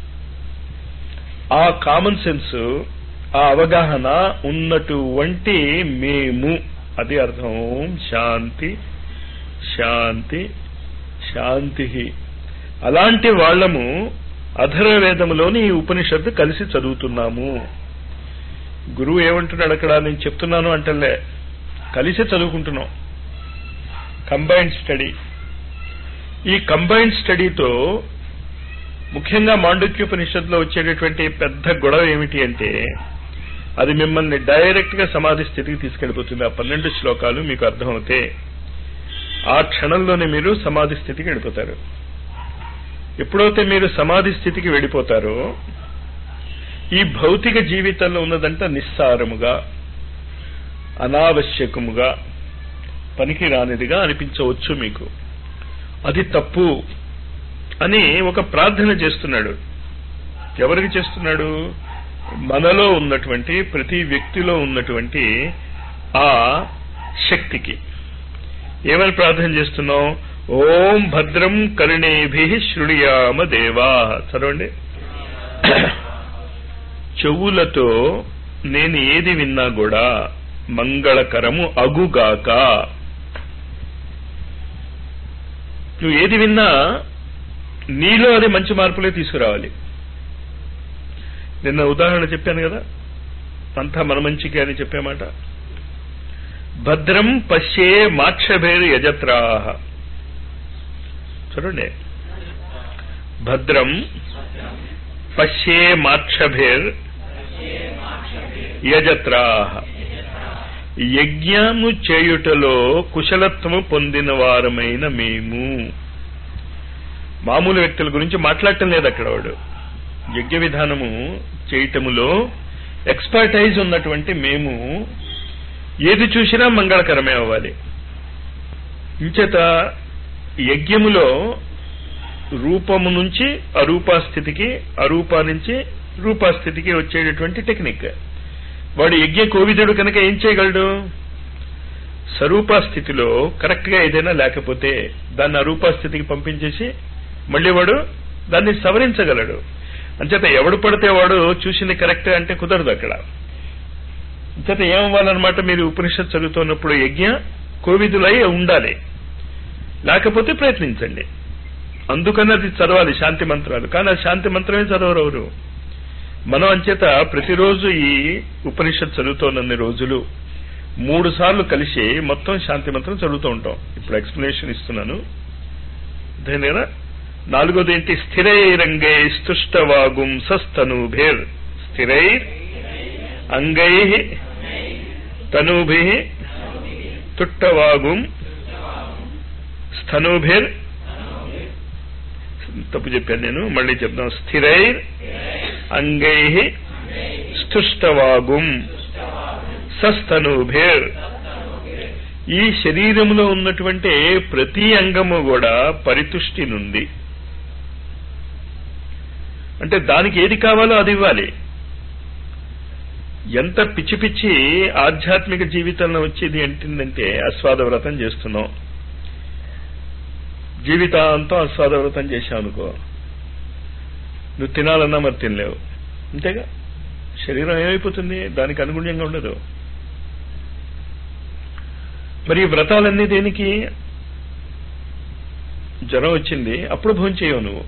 ఆ కామన్ సెన్స్ ఆ అవగాహన ఉన్నటువంటి మేము అది అర్థం శాంతి శాంతి శాంతి అలాంటి వాళ్ళము అధర్వవేదములోని ఈ ఉపనిషత్తు కలిసి చదువుతున్నాము గురువు ఏమంటున్నాడు అక్కడ నేను చెప్తున్నాను అంటలే కలిసి చదువుకుంటున్నాం కంబైన్డ్ స్టడీ ఈ కంబైన్డ్ స్టడీతో ముఖ్యంగా మాండుక్యోపనిషత్తులో వచ్చేటటువంటి పెద్ద గొడవ ఏమిటి అంటే అది మిమ్మల్ని డైరెక్ట్ గా సమాధి స్థితికి తీసుకెళ్ళిపోతుంది ఆ పన్నెండు శ్లోకాలు మీకు అర్థమవుతే ఆ క్షణంలోనే మీరు సమాధి స్థితికి వెళ్ళిపోతారు ఎప్పుడైతే మీరు సమాధి స్థితికి వెళ్ళిపోతారో ఈ భౌతిక జీవితంలో ఉన్నదంతా నిస్సారముగా అనావశ్యకముగా పనికి రానిదిగా అనిపించవచ్చు మీకు అది తప్పు అని ఒక ప్రార్థన చేస్తున్నాడు ఎవరికి చేస్తున్నాడు మనలో ఉన్నటువంటి ప్రతి వ్యక్తిలో ఉన్నటువంటి ఆ శక్తికి ఏమని ప్రార్థన చేస్తున్నాం ఓం భద్రం కరుణేభి శృణుయామ దేవా చదవండి చెవులతో నేను ఏది విన్నా కూడా మంగళకరము అగుగాక నువ్వు ఏది విన్నా నీలో అది మంచి మార్పులే తీసుకురావాలి నిన్న ఉదాహరణ చెప్పాను కదా అంతా మన మంచికి అని చెప్పామాట భద్రం పశ్యే మాక్షభేర్ యజత్రాహ చూడండి భద్రం పశ్యే మాక్షభేర్ యజత్రాహ యజ్ఞము చేయుటలో కుశలత్వము పొందిన వారమైన మేము మామూలు వ్యక్తుల గురించి మాట్లాడటం లేదు అక్కడ వాడు యజ్ఞ విధానము చేయటములో ఎక్స్పర్టైజ్ ఉన్నటువంటి మేము ఏది చూసినా మంగళకరమే అవ్వాలి ఇంచేత యజ్ఞములో రూపము నుంచి అరూపాస్థితికి అరూపా నుంచి రూపాస్థితికి వచ్చేటటువంటి టెక్నిక్ వాడు యజ్ఞ కోవిదుడు కనుక ఏం చేయగలడు స్వరూపాస్థితిలో కరెక్ట్ గా ఏదైనా లేకపోతే దాన్ని అరూపాస్థితికి పంపించేసి మళ్ళీ వాడు దాన్ని సవరించగలడు అంచేత ఎవడు పడితే వాడు చూసింది కరెక్ట్ అంటే కుదరదు అక్కడ అంచేత ఏమవ్వాలన్నమాట మీరు ఉపనిషత్ చదువుతున్నప్పుడు యజ్ఞ కోవిదులై ఉండాలి లేకపోతే ప్రయత్నించండి అందుకని అది చదవాలి శాంతి మంత్రాలు కానీ ఆ శాంతి మంత్రమే చదవరు ఎవరు మనం అంచేత ప్రతిరోజు ఈ ఉపనిషత్ చదువుతోన్నన్ని రోజులు మూడు సార్లు కలిసి మొత్తం శాంతి మంత్రం చదువుతూ ఉంటాం ఇప్పుడు ఎక్స్ప్లెనేషన్ ఇస్తున్నాను కదా నాలుగోది ఏంటి స్థిరైరంగై స్తుష్టవాగుం సస్తనూభేర్ స్థిరైర్ అంగై తనూభి తుట్టవాగుం స్థనూభిర్ తప్పు చెప్పాను నేను మళ్ళీ చెప్తాను స్థిరైర్ అంగై స్తుష్టవాగుం సస్తనూభిర్ ఈ శరీరంలో ఉన్నటువంటి ప్రతి అంగము కూడా పరితుష్టి నుండి అంటే దానికి ఏది కావాలో అది ఇవ్వాలి ఎంత పిచ్చి పిచ్చి ఆధ్యాత్మిక జీవితంలో వచ్చేది ఏంటిందంటే ఆస్వాద వ్రతం చేస్తున్నాం జీవితాంతం ఆస్వాద వ్రతం చేశావు అనుకో నువ్వు తినాలన్నా మరి తినలేవు అంతేగా శరీరం ఏమైపోతుంది దానికి అనుగుణ్యంగా ఉండదు మరి ఈ వ్రతాలన్నీ దేనికి జ్వరం వచ్చింది అప్పుడు భోజనం చేయవు నువ్వు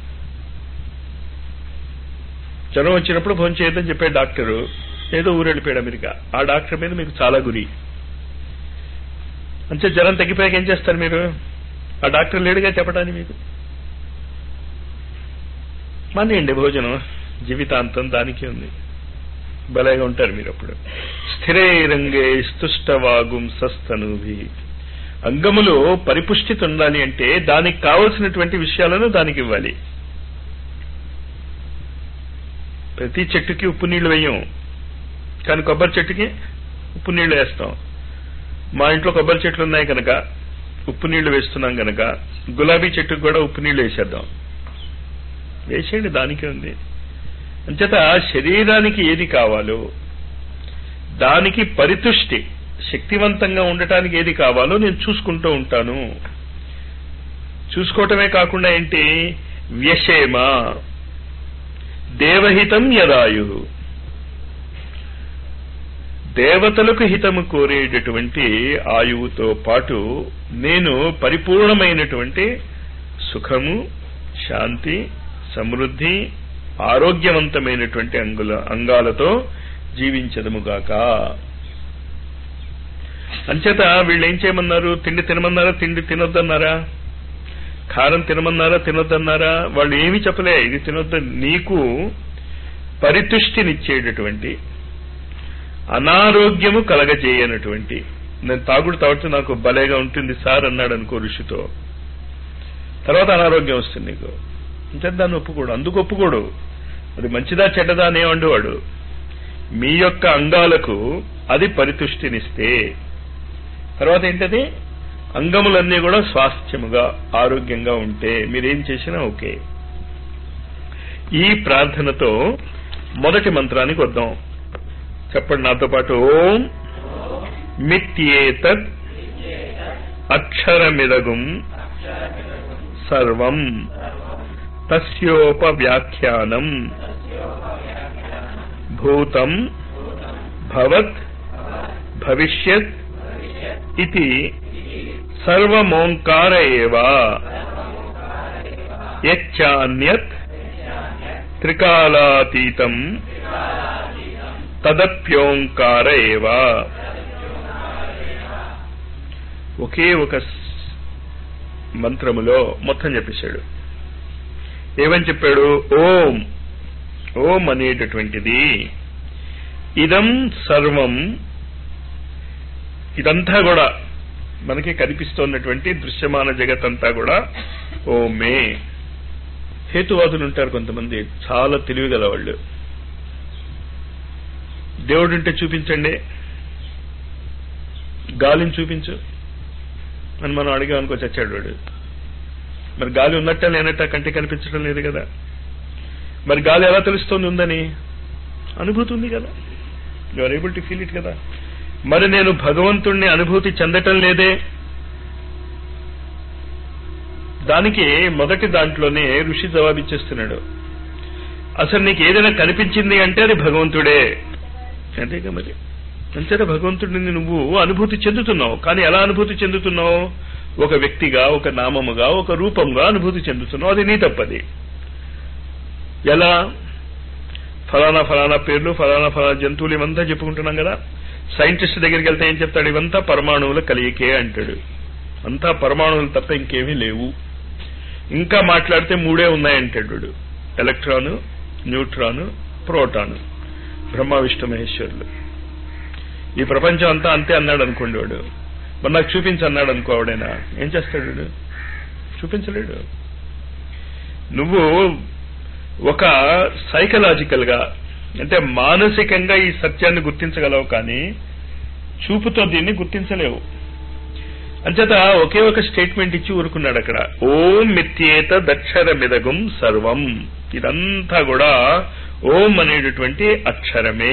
జ్వరం వచ్చినప్పుడు భోజనం చేయొద్దని చెప్పే డాక్టరు ఏదో ఊరెళ్ళిపోయాడు అమెరికా ఆ డాక్టర్ మీద మీకు చాలా గురి అంతే జ్వరం తగ్గిపోయాక ఏం చేస్తారు మీరు ఆ డాక్టర్ లేడుగా చెప్పడానికి మీకు మానేయండి భోజనం జీవితాంతం దానికి ఉంది భలేగా ఉంటారు మీరు అప్పుడు స్థిరైరంగే స్తుష్టవాగుం సస్తనుభి అంగములో పరిపుష్టిత ఉండాలి అంటే దానికి కావలసినటువంటి విషయాలను దానికి ఇవ్వాలి ప్రతి చెట్టుకి ఉప్పు నీళ్లు వేయం కానీ కొబ్బరి చెట్టుకి ఉప్పు నీళ్లు వేస్తాం మా ఇంట్లో కొబ్బరి చెట్లు ఉన్నాయి కనుక ఉప్పు నీళ్లు వేస్తున్నాం కనుక గులాబీ చెట్టుకు కూడా ఉప్పు నీళ్లు వేసేద్దాం వేసేయండి దానికే ఉంది అంచేత శరీరానికి ఏది కావాలో దానికి పరితుష్టి శక్తివంతంగా ఉండటానికి ఏది కావాలో నేను చూసుకుంటూ ఉంటాను చూసుకోవటమే కాకుండా ఏంటి వ్యషేమ దేవహితం యదాయు దేవతలకు హితము కోరేటటువంటి ఆయువుతో పాటు నేను పరిపూర్ణమైనటువంటి సుఖము శాంతి సమృద్ధి ఆరోగ్యవంతమైనటువంటి అంగుల అంగాలతో జీవించదముగాక అంచేత వీళ్ళు ఏం చేయమన్నారు తిండి తినమన్నారా తిండి తినొద్దన్నారా కారం తినమన్నారా తినొద్దన్నారా వాళ్ళు ఏమీ చెప్పలే ఇది తినొద్దు నీకు పరితుష్టినిచ్చేటటువంటి అనారోగ్యము కలగజేయనటువంటి నేను తాగుడు తాగుతూ నాకు భలేగా ఉంటుంది సార్ అన్నాడు అనుకో ఋషితో తర్వాత అనారోగ్యం వస్తుంది నీకు అంటే దాన్ని ఒప్పుకోడు అందుకు ఒప్పుకోడు అది మంచిదా చెడ్డదా అనే వండువాడు మీ యొక్క అంగాలకు అది పరితుష్టినిస్తే తర్వాత ఏంటది అంగములన్నీ కూడా స్వాస్థ్యముగా ఆరోగ్యంగా ఉంటే మీరేం చేసినా ఓకే ఈ ప్రార్థనతో మొదటి మంత్రానికి వద్దాం చెప్పండి నాతో పాటు ఓం మిత్యేతద్ అక్షరమిదగుం సర్వం తస్యోపవ్యాఖ్యానం భూతం భవత్ భవిష్యత్ ఇది సర్వమోంకార ఏవ యచ్చాన్యత్ త్రికాలాతీతం తదప్యోంకార ఏవ ఒకే ఒక మంత్రములో మొత్తం చెప్పేశాడు ఏమని చెప్పాడు ఓం ఓం అనేటటువంటిది ఇదం సర్వం ఇదంతా కూడా మనకి కనిపిస్తున్నటువంటి దృశ్యమాన జగత్తంతా కూడా ఓమే హేతువాదులు ఉంటారు కొంతమంది చాలా తెలివిగల వాళ్ళు దేవుడు ఉంటే చూపించండి గాలిని చూపించు అని మనం అడిగామనుకో చచ్చాడు వాడు మరి గాలి ఉన్నట్ట లేనట్ట కంటి కనిపించడం లేదు కదా మరి గాలి ఎలా తెలుస్తోంది ఉందని అనుభూతి ఉంది కదా you are able to feel it కదా మరి నేను భగవంతుణ్ణి అనుభూతి చెందటం లేదే దానికి మొదటి దాంట్లోనే ఋషి జవాబిచ్చేస్తున్నాడు అసలు నీకు ఏదైనా కనిపించింది అంటే అది భగవంతుడే అంతేగా మరి అంతేనా భగవంతుడిని నువ్వు అనుభూతి చెందుతున్నావు కానీ ఎలా అనుభూతి చెందుతున్నావు ఒక వ్యక్తిగా ఒక నామముగా ఒక రూపంగా అనుభూతి చెందుతున్నావు అది నీ తప్పది ఎలా ఫలానా ఫలానా పేర్లు ఫలానా ఫలానా జంతువులు ఇవంతా చెప్పుకుంటున్నాం కదా సైంటిస్ట్ దగ్గరికి వెళ్తే ఏం చెప్తాడు ఇవంతా పరమాణువుల కలియికే అంటాడు అంతా పరమాణువులు తప్ప ఇంకేమీ లేవు ఇంకా మాట్లాడితే మూడే ఉన్నాయంటాడు వాడు. Electron neutron proton Brahma Vishnu మహేశ్వరులు ఈ ప్రపంచం అంతా అంతే అన్నాడు అనుకోండి వాడు మరి నాకు చూపించి అన్నాడు అనుకో ఆవిడైనా ఏం చేస్తాడు వాడు చూపించలేడు నువ్వు ఒక సైకలాజికల్ గా అంటే మానసికంగా ఈ సత్యాన్ని గుర్తించగలవు కానీ చూపుతో దీన్ని గుర్తించలేవు అంచేత ఒకే ఒక స్టేట్మెంట్ ఇచ్చి ఊరుకున్నాడు అక్కడ ఓం మిత్యేత దక్షర మిదగం సర్వం ఇదంతా కూడా ఓం అనేటటువంటి అక్షరమే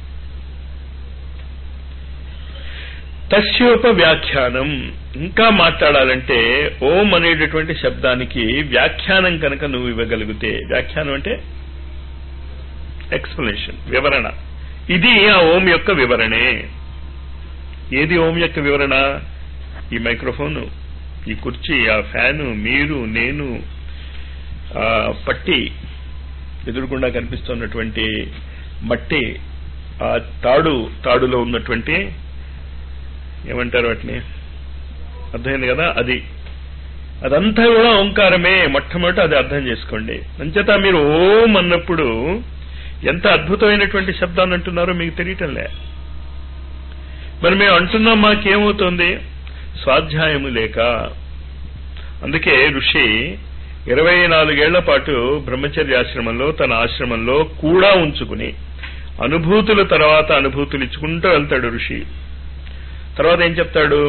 తస్యోప వ్యాఖ్యానం ఇంకా మాట్లాడాలంటే ఓం అనేటటువంటి శబ్దానికి వ్యాఖ్యానం కనుక నువ్వు ఇవ్వగలిగితే వ్యాఖ్యానం అంటే ఎక్స్ప్లెనేషన్ వివరణ ఇది ఆ ఓం యొక్క వివరణే ఏది ఓం యొక్క వివరణ ఈ మైక్రోఫోను ఈ కుర్చీ ఆ ఫ్యాను మీరు నేను ఆ పట్టి ఎదురుకుండా కనిపిస్తున్నటువంటి మట్టి ఆ తాడు తాడులో ఉన్నటువంటి ఏమంటారు వాటిని అర్థమైంది కదా అది అదంతా కూడా ఓంకారమే మొట్టమొదటి అది అర్థం చేసుకోండి అంచేత మీరు ఓం అన్నప్పుడు ఎంత అద్భుతమైనటువంటి శబ్దాన్ని అంటున్నారో మీకు తెలియటంలే మరి మేము అంటున్నాం మాకేమవుతుంది స్వాధ్యాయము లేక అందుకే ఋషి ఇరవై నాలుగేళ్ల పాటు బ్రహ్మచర్య ఆశ్రమంలో తన ఆశ్రమంలో కూడా ఉంచుకుని అనుభూతుల తర్వాత అనుభూతులు ఇచ్చుకుంటూ వెళ్తాడు ఋషి తర్వాత ఏం చెప్తాడు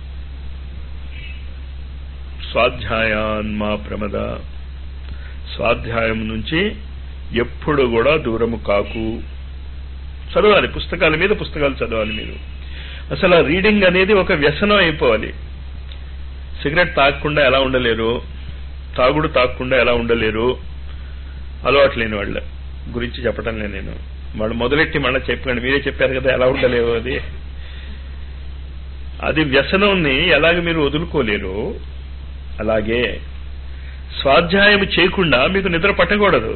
స్వాధ్యాయాన్ మా ప్రమద స్వాధ్యాయం నుంచి ఎప్పుడు కూడా దూరము కాకు చదవాలి పుస్తకాల మీద పుస్తకాలు చదవాలి మీరు అసలు ఆ రీడింగ్ అనేది ఒక వ్యసనం అయిపోవాలి సిగరెట్ తాగకుండా ఎలా ఉండలేరు తాగుడు తాగకుండా ఎలా ఉండలేరు అలవాటు లేని వాళ్ళ గురించి చెప్పటం లేదు నేను వాళ్ళు మొదలెట్టి మళ్ళీ చెప్పండి మీరే చెప్పారు కదా ఎలా ఉండలేవు అది అది వ్యసనంని ఎలాగ మీరు వదులుకోలేరు అలాగే స్వాధ్యాయం చేయకుండా మీకు నిద్ర పట్టకూడదు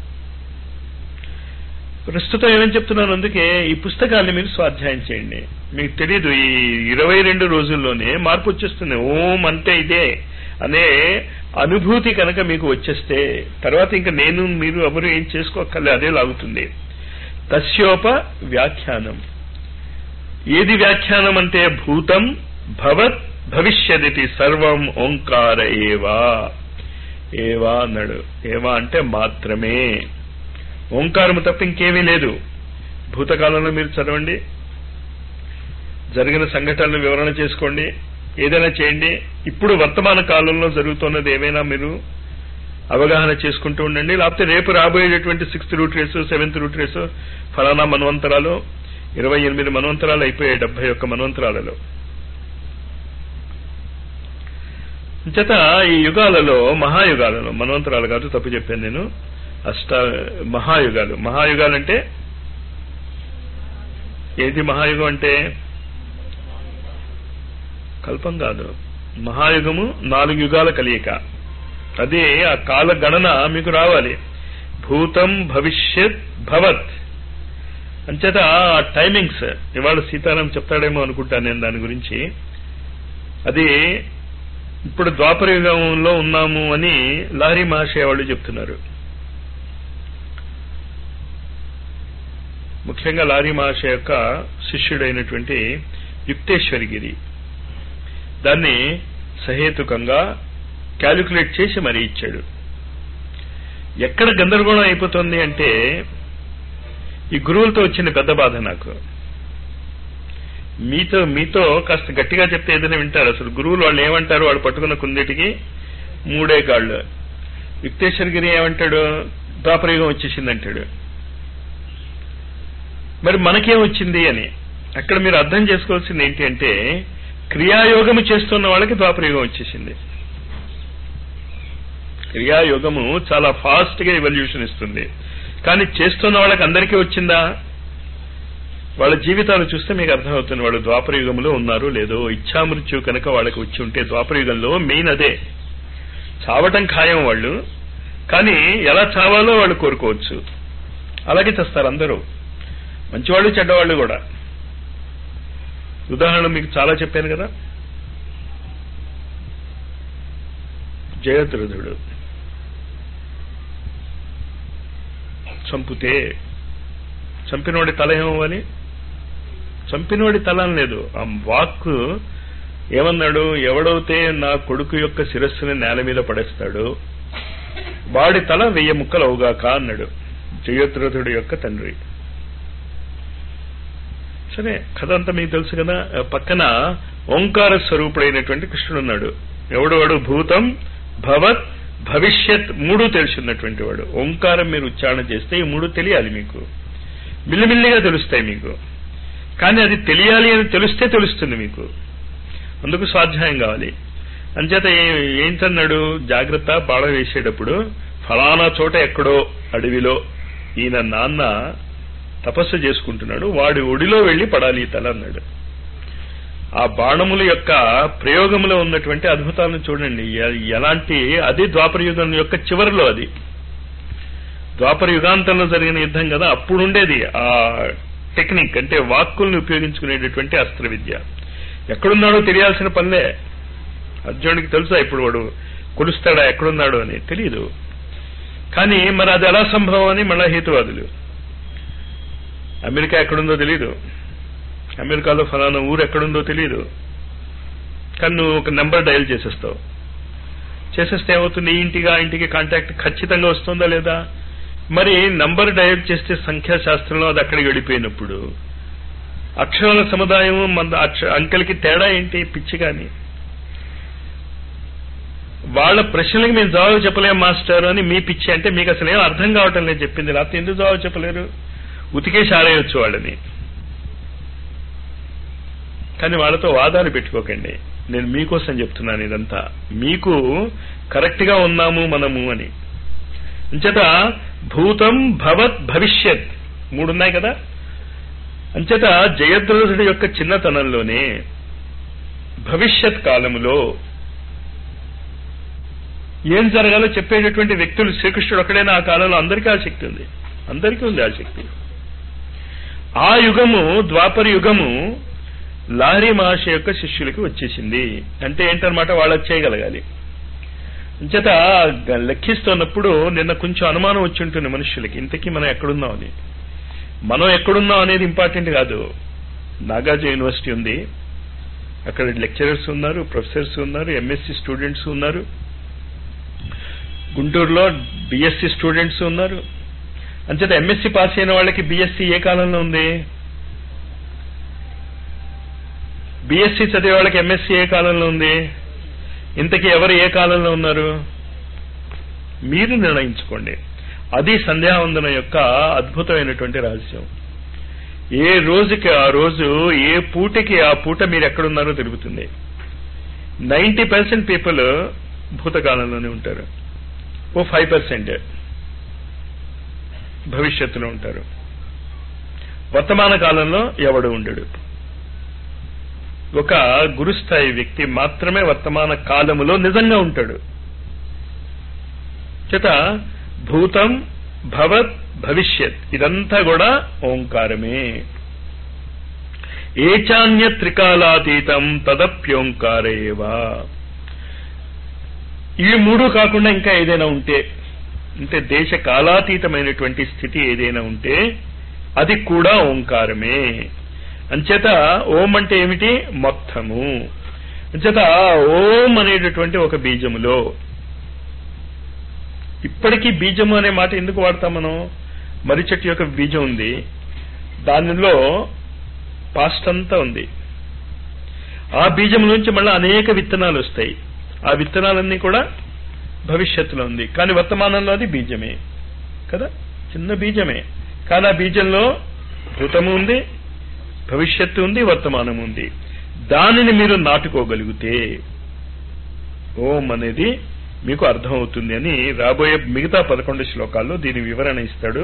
ప్రస్తుతం ఏమని చెప్తున్నాను అందుకే ఈ పుస్తకాన్ని మీరు స్వాధ్యాయం చేయండి మీకు తెలీదు ఈ ఇరవై రెండు రోజుల్లోనే మార్పు వచ్చేస్తుంది ఓం అంటే ఇదే అనే అనుభూతి కనుక మీకు వచ్చేస్తే తర్వాత ఇంకా నేను మీరు ఎవరు ఏం చేసుకోక్కర్లే అదే లాగుతుంది తస్యోప వ్యాఖ్యానం ఏది వ్యాఖ్యానం అంటే భూతం భవత్ భవిష్యదితి సర్వం ఓంకార ఏవా ఏవా అన్నాడు ఏవా అంటే మాత్రమే ఓంకారము తప్ప ఇంకేమీ లేదు భూతకాలంలో మీరు చదవండి జరిగిన సంఘటనలు వివరణ చేసుకోండి ఏదైనా చేయండి ఇప్పుడు వర్తమాన కాలంలో జరుగుతున్నది ఏమైనా మీరు అవగాహన చేసుకుంటూ ఉండండి లేకపోతే రేపు రాబోయేటటువంటి sixth root race seventh root race ఫలానా మన్వంతరాలు ఇరవై ఎనిమిది మన్వంతరాలు అయిపోయాయి డెబ్బై ఒక్క మన్వంతరాలలో చేత ఈ యుగాలలో మహాయుగాలలో మన్వంతరాలు కాదు తప్పు చెప్పాను నేను అష్ట మహాయుగాలు మహాయుగాలు అంటే ఏది మహాయుగం అంటే కల్పం కాదు మహాయుగము నాలుగు యుగాల కలియిక అదే ఆ కాల గణన మీకు రావాలి భూతం భవిష్యత్ భవత్ అంచేత ఆ టైమింగ్స్ ఇవాళ సీతారాం చెప్తాడేమో అనుకుంటాను నేను దాని గురించి అది ఇప్పుడు ద్వాపర యుగంలో ఉన్నాము అని లారీ మహాశయ వాళ్ళు చెప్తున్నారు ముఖ్యంగా లారీ మహాశయ యొక్క శిష్యుడైనటువంటి యుక్తేశ్వరిగిరి దాన్ని సహేతుకంగా క్యాలిక్యులేట్ చేసి మరీ ఇచ్చాడు ఎక్కడ గందరగోళం అయిపోతుంది అంటే ఈ గురువులతో వచ్చిన పెద్ద బాధ నాకు మీతో మీతో కాస్త గట్టిగా చెప్తే ఏదైనా వింటారు అసలు గురువులు వాళ్ళు ఏమంటారు వాడు పట్టుకున్న కుందేటికి మూడే కాళ్ళు యుక్తేశ్వరగిరి ఏమంటాడు ద్వాపరయుగం వచ్చేసింది అంటాడు మరి మనకేం వచ్చింది అని అక్కడ మీరు అర్థం చేసుకోవాల్సింది ఏంటి అంటే క్రియాయోగము చేస్తున్న వాళ్ళకి ద్వాపరయుగం వచ్చేసింది క్రియాయోగము చాలా ఫాస్ట్ గా ఎవల్యూషన్ ఇస్తుంది కానీ చేస్తున్న వాళ్ళకి అందరికీ వచ్చిందా వాళ్ళ జీవితాలు చూస్తే మీకు అర్థమవుతుంది వాళ్ళు ద్వాపరయుగంలో ఉన్నారు లేదో ఇచ్ఛామృత్యు కనుక వాళ్ళకి వచ్చి ఉంటే ద్వాపరయుగంలో మెయిన్ అదే చావటం ఖాయం వాళ్ళు కానీ ఎలా చావాలో వాళ్ళు కోరుకోవచ్చు అలాగే చేస్తారు అందరూ మంచివాళ్ళు చెడ్డవాళ్ళు కూడా ఉదాహరణ మీకు చాలా చెప్పాను కదా జయద్రథుడు చంపితే చంపినోడి తల ఏమవ్వాలి చంపినోడి తల అని లేదు ఆ వాక్ ఏమన్నాడు ఎవడైతే నా కొడుకు యొక్క శిరస్సుని నేల మీద పడేస్తాడు వాడి తల వెయ్యి ముక్కలు అవుగాక అన్నాడు జయద్రథుడి యొక్క తండ్రి సరే కథ అంతా మీకు తెలుసు కదా పక్కన ఓంకార స్వరూపుడైనటువంటి కృష్ణుడు ఉన్నాడు ఎవడు వాడు భూతం భవత్ భవిష్యత్ మూడు తెలుసున్నటువంటి వాడు ఓంకారం మీరు ఉచ్చారణ చేస్తే ఈ మూడు తెలియాలి మీకు మిల్లిమిల్లిగా తెలుస్తాయి మీకు కానీ అది తెలియాలి అని తెలిస్తే తెలుస్తుంది మీకు అందుకు స్వాధ్యాయం కావాలి అంచేత ఏంటన్నాడు జాగ్రత్త బాణ వేసేటప్పుడు ఫలానా చోట ఎక్కడో అడవిలో ఈయన నాన్న తపస్సు చేసుకుంటున్నాడు వాడి ఒడిలో వెళ్లి పడాలి ఈ తల అన్నాడు ఆ బాణముల యొక్క ప్రయోగంలో ఉన్నటువంటి అద్భుతాలను చూడండి ఎలాంటి అది ద్వాపర యుగం యొక్క చివరిలో అది ద్వాపర యుగాంతంలో జరిగిన యుద్ధం కదా అప్పుడు ఉండేది ఆ టెక్నిక్ అంటే వాక్కుల్ని ఉపయోగించుకునేటటువంటి అస్త్ర విద్య ఎక్కడున్నాడో తెలియాల్సిన పనిలే అర్జునుడికి తెలుసా ఇప్పుడు వాడు కొలుస్తాడా ఎక్కడున్నాడు అని తెలియదు కానీ మరి అది ఎలా సంభవం అని మళ్ళా హేతువాదులు అమెరికా ఎక్కడుందో తెలియదు అమెరికాలో ఫలానా ఊరు ఎక్కడుందో తెలియదు కానీ నువ్వు ఒక నెంబర్ డయల్ చేసేస్తావు చేసేస్తే ఏమవుతుంది ఈ ఇంటికి ఆ ఇంటికి కాంటాక్ట్ ఖచ్చితంగా వస్తుందా లేదా మరి నంబర్ డయల్ చేస్తే సంఖ్యాశాస్త్రంలో అది అక్కడికి వెళ్ళిపోయినప్పుడు అక్షరాల సముదాయం మన అక్ష అంకెలకి తేడా ఏంటి పిచ్చి కానీ వాళ్ళ ప్రశ్నలకి మేము జవాబు చెప్పలేం మాస్టర్ అని మీ పిచ్చి అంటే మీకు అసలు ఏం అర్థం కావటం లేదు చెప్పింది లేకపోతే ఎందుకు జవాబు చెప్పలేరు ఉతికేసి ఆరేయొచ్చు వాళ్ళని కానీ వాళ్ళతో వాదాలు పెట్టుకోకండి నేను మీకోసం చెప్తున్నాను ఇదంతా మీకు కరెక్ట్ గా ఉన్నాము మనము అని అంచేత భూతం భవత్ భవిష్యత్ మూడు ఉన్నాయి కదా అంచేత జయద్రథుడి యొక్క చిన్నతనంలోనే భవిష్యత్ కాలములో ఏం జరగాలో చెప్పేటటువంటి వ్యక్తులు శ్రీకృష్ణుడు ఒక్కడైనా ఆ కాలంలో అందరికీ ఆ శక్తి ఉంది అందరికీ ఉంది ఆ శక్తి ఆ యుగము ద్వాపర యుగము లాహరి మహర్షి యొక్క శిష్యులకి వచ్చేసింది అంటే ఏంటన్నమాట వాళ్ళకి చేయగలగాలి అంచేత లెక్కిస్తున్నప్పుడు నిన్న కొంచెం అనుమానం వచ్చి ఉంటుంది మనుషులకి ఇంతకీ మనం ఎక్కడున్నాం అని మనం ఎక్కడున్నాం అనేది ఇంపార్టెంట్ కాదు నాగార్జున యూనివర్సిటీ ఉంది అక్కడ లెక్చరర్స్ ఉన్నారు ప్రొఫెసర్స్ ఉన్నారు ఎంఎస్సి స్టూడెంట్స్ ఉన్నారు గుంటూరులో బిఎస్సి స్టూడెంట్స్ ఉన్నారు అంచేత ఎంఎస్సి పాస్ అయిన వాళ్ళకి బిఎస్సి ఏ కాలంలో ఉంది బిఎస్సి చదివే వాళ్ళకి ఎంఎస్సి ఏ కాలంలో ఉంది ఇంతకీ ఎవరు ఏ కాలంలో ఉన్నారు మీరు నిర్ణయించుకోండి అది సంధ్యావందనం యొక్క అద్భుతమైనటువంటి రహస్యం ఏ రోజుకి ఆ రోజు ఏ పూటకి ఆ పూట మీరు ఎక్కడున్నారో తిరుగుతుంది నైంటీ పర్సెంట్ పీపుల్ భూతకాలంలోనే ఉంటారు ఓ ఫైవ్ పర్సెంట్ భవిష్యత్తులో ఉంటారు వర్తమాన కాలంలో ఎవడు ఉండడు ఒక గురుస్థాయి వ్యక్తి మాత్రమే వర్తమాన కాలములో నిజంగా ఉంటాడు చేత భూతం భవత్ భవిష్యత్ ఇదంతా కూడా ఓంకారమే ఏచాన్య త్రికాలాతీతం తదప్యోంకారేవా ఇవి మూడు కాకుండా ఇంకా ఏదైనా ఉంటే అంటే దేశ కాలాతీతమైనటువంటి స్థితి ఏదైనా ఉంటే అది కూడా ఓంకారమే అంచేత ఓం అంటే ఏమిటి మొత్తము అంచేత ఓం అనేటటువంటి ఒక బీజములో ఇప్పటికీ బీజము అనే మాట ఎందుకు వాడతాం మనం మర్రి చెట్టు యొక్క బీజం ఉంది దానిలో పాస్ట్ అంతా ఉంది ఆ బీజం నుంచి మళ్ళీ అనేక విత్తనాలు వస్తాయి ఆ విత్తనాలన్నీ కూడా భవిష్యత్తులో ఉంది కానీ వర్తమానంలో అది బీజమే కదా చిన్న బీజమే కానీ ఆ బీజంలో భూతము ఉంది భవిష్యత్తు ఉంది వర్తమానం ఉంది దానిని మీరు నాటుకోగలిగితే ఓం అనేది మీకు అర్థమవుతుంది అని రాబోయే మిగతా పదకొండు శ్లోకాల్లో దీని వివరణ ఇస్తాడు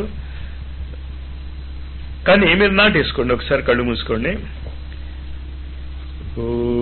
కానీ మీరు నాటేసుకోండి ఒకసారి కళ్ళు మూసుకోండి ఓ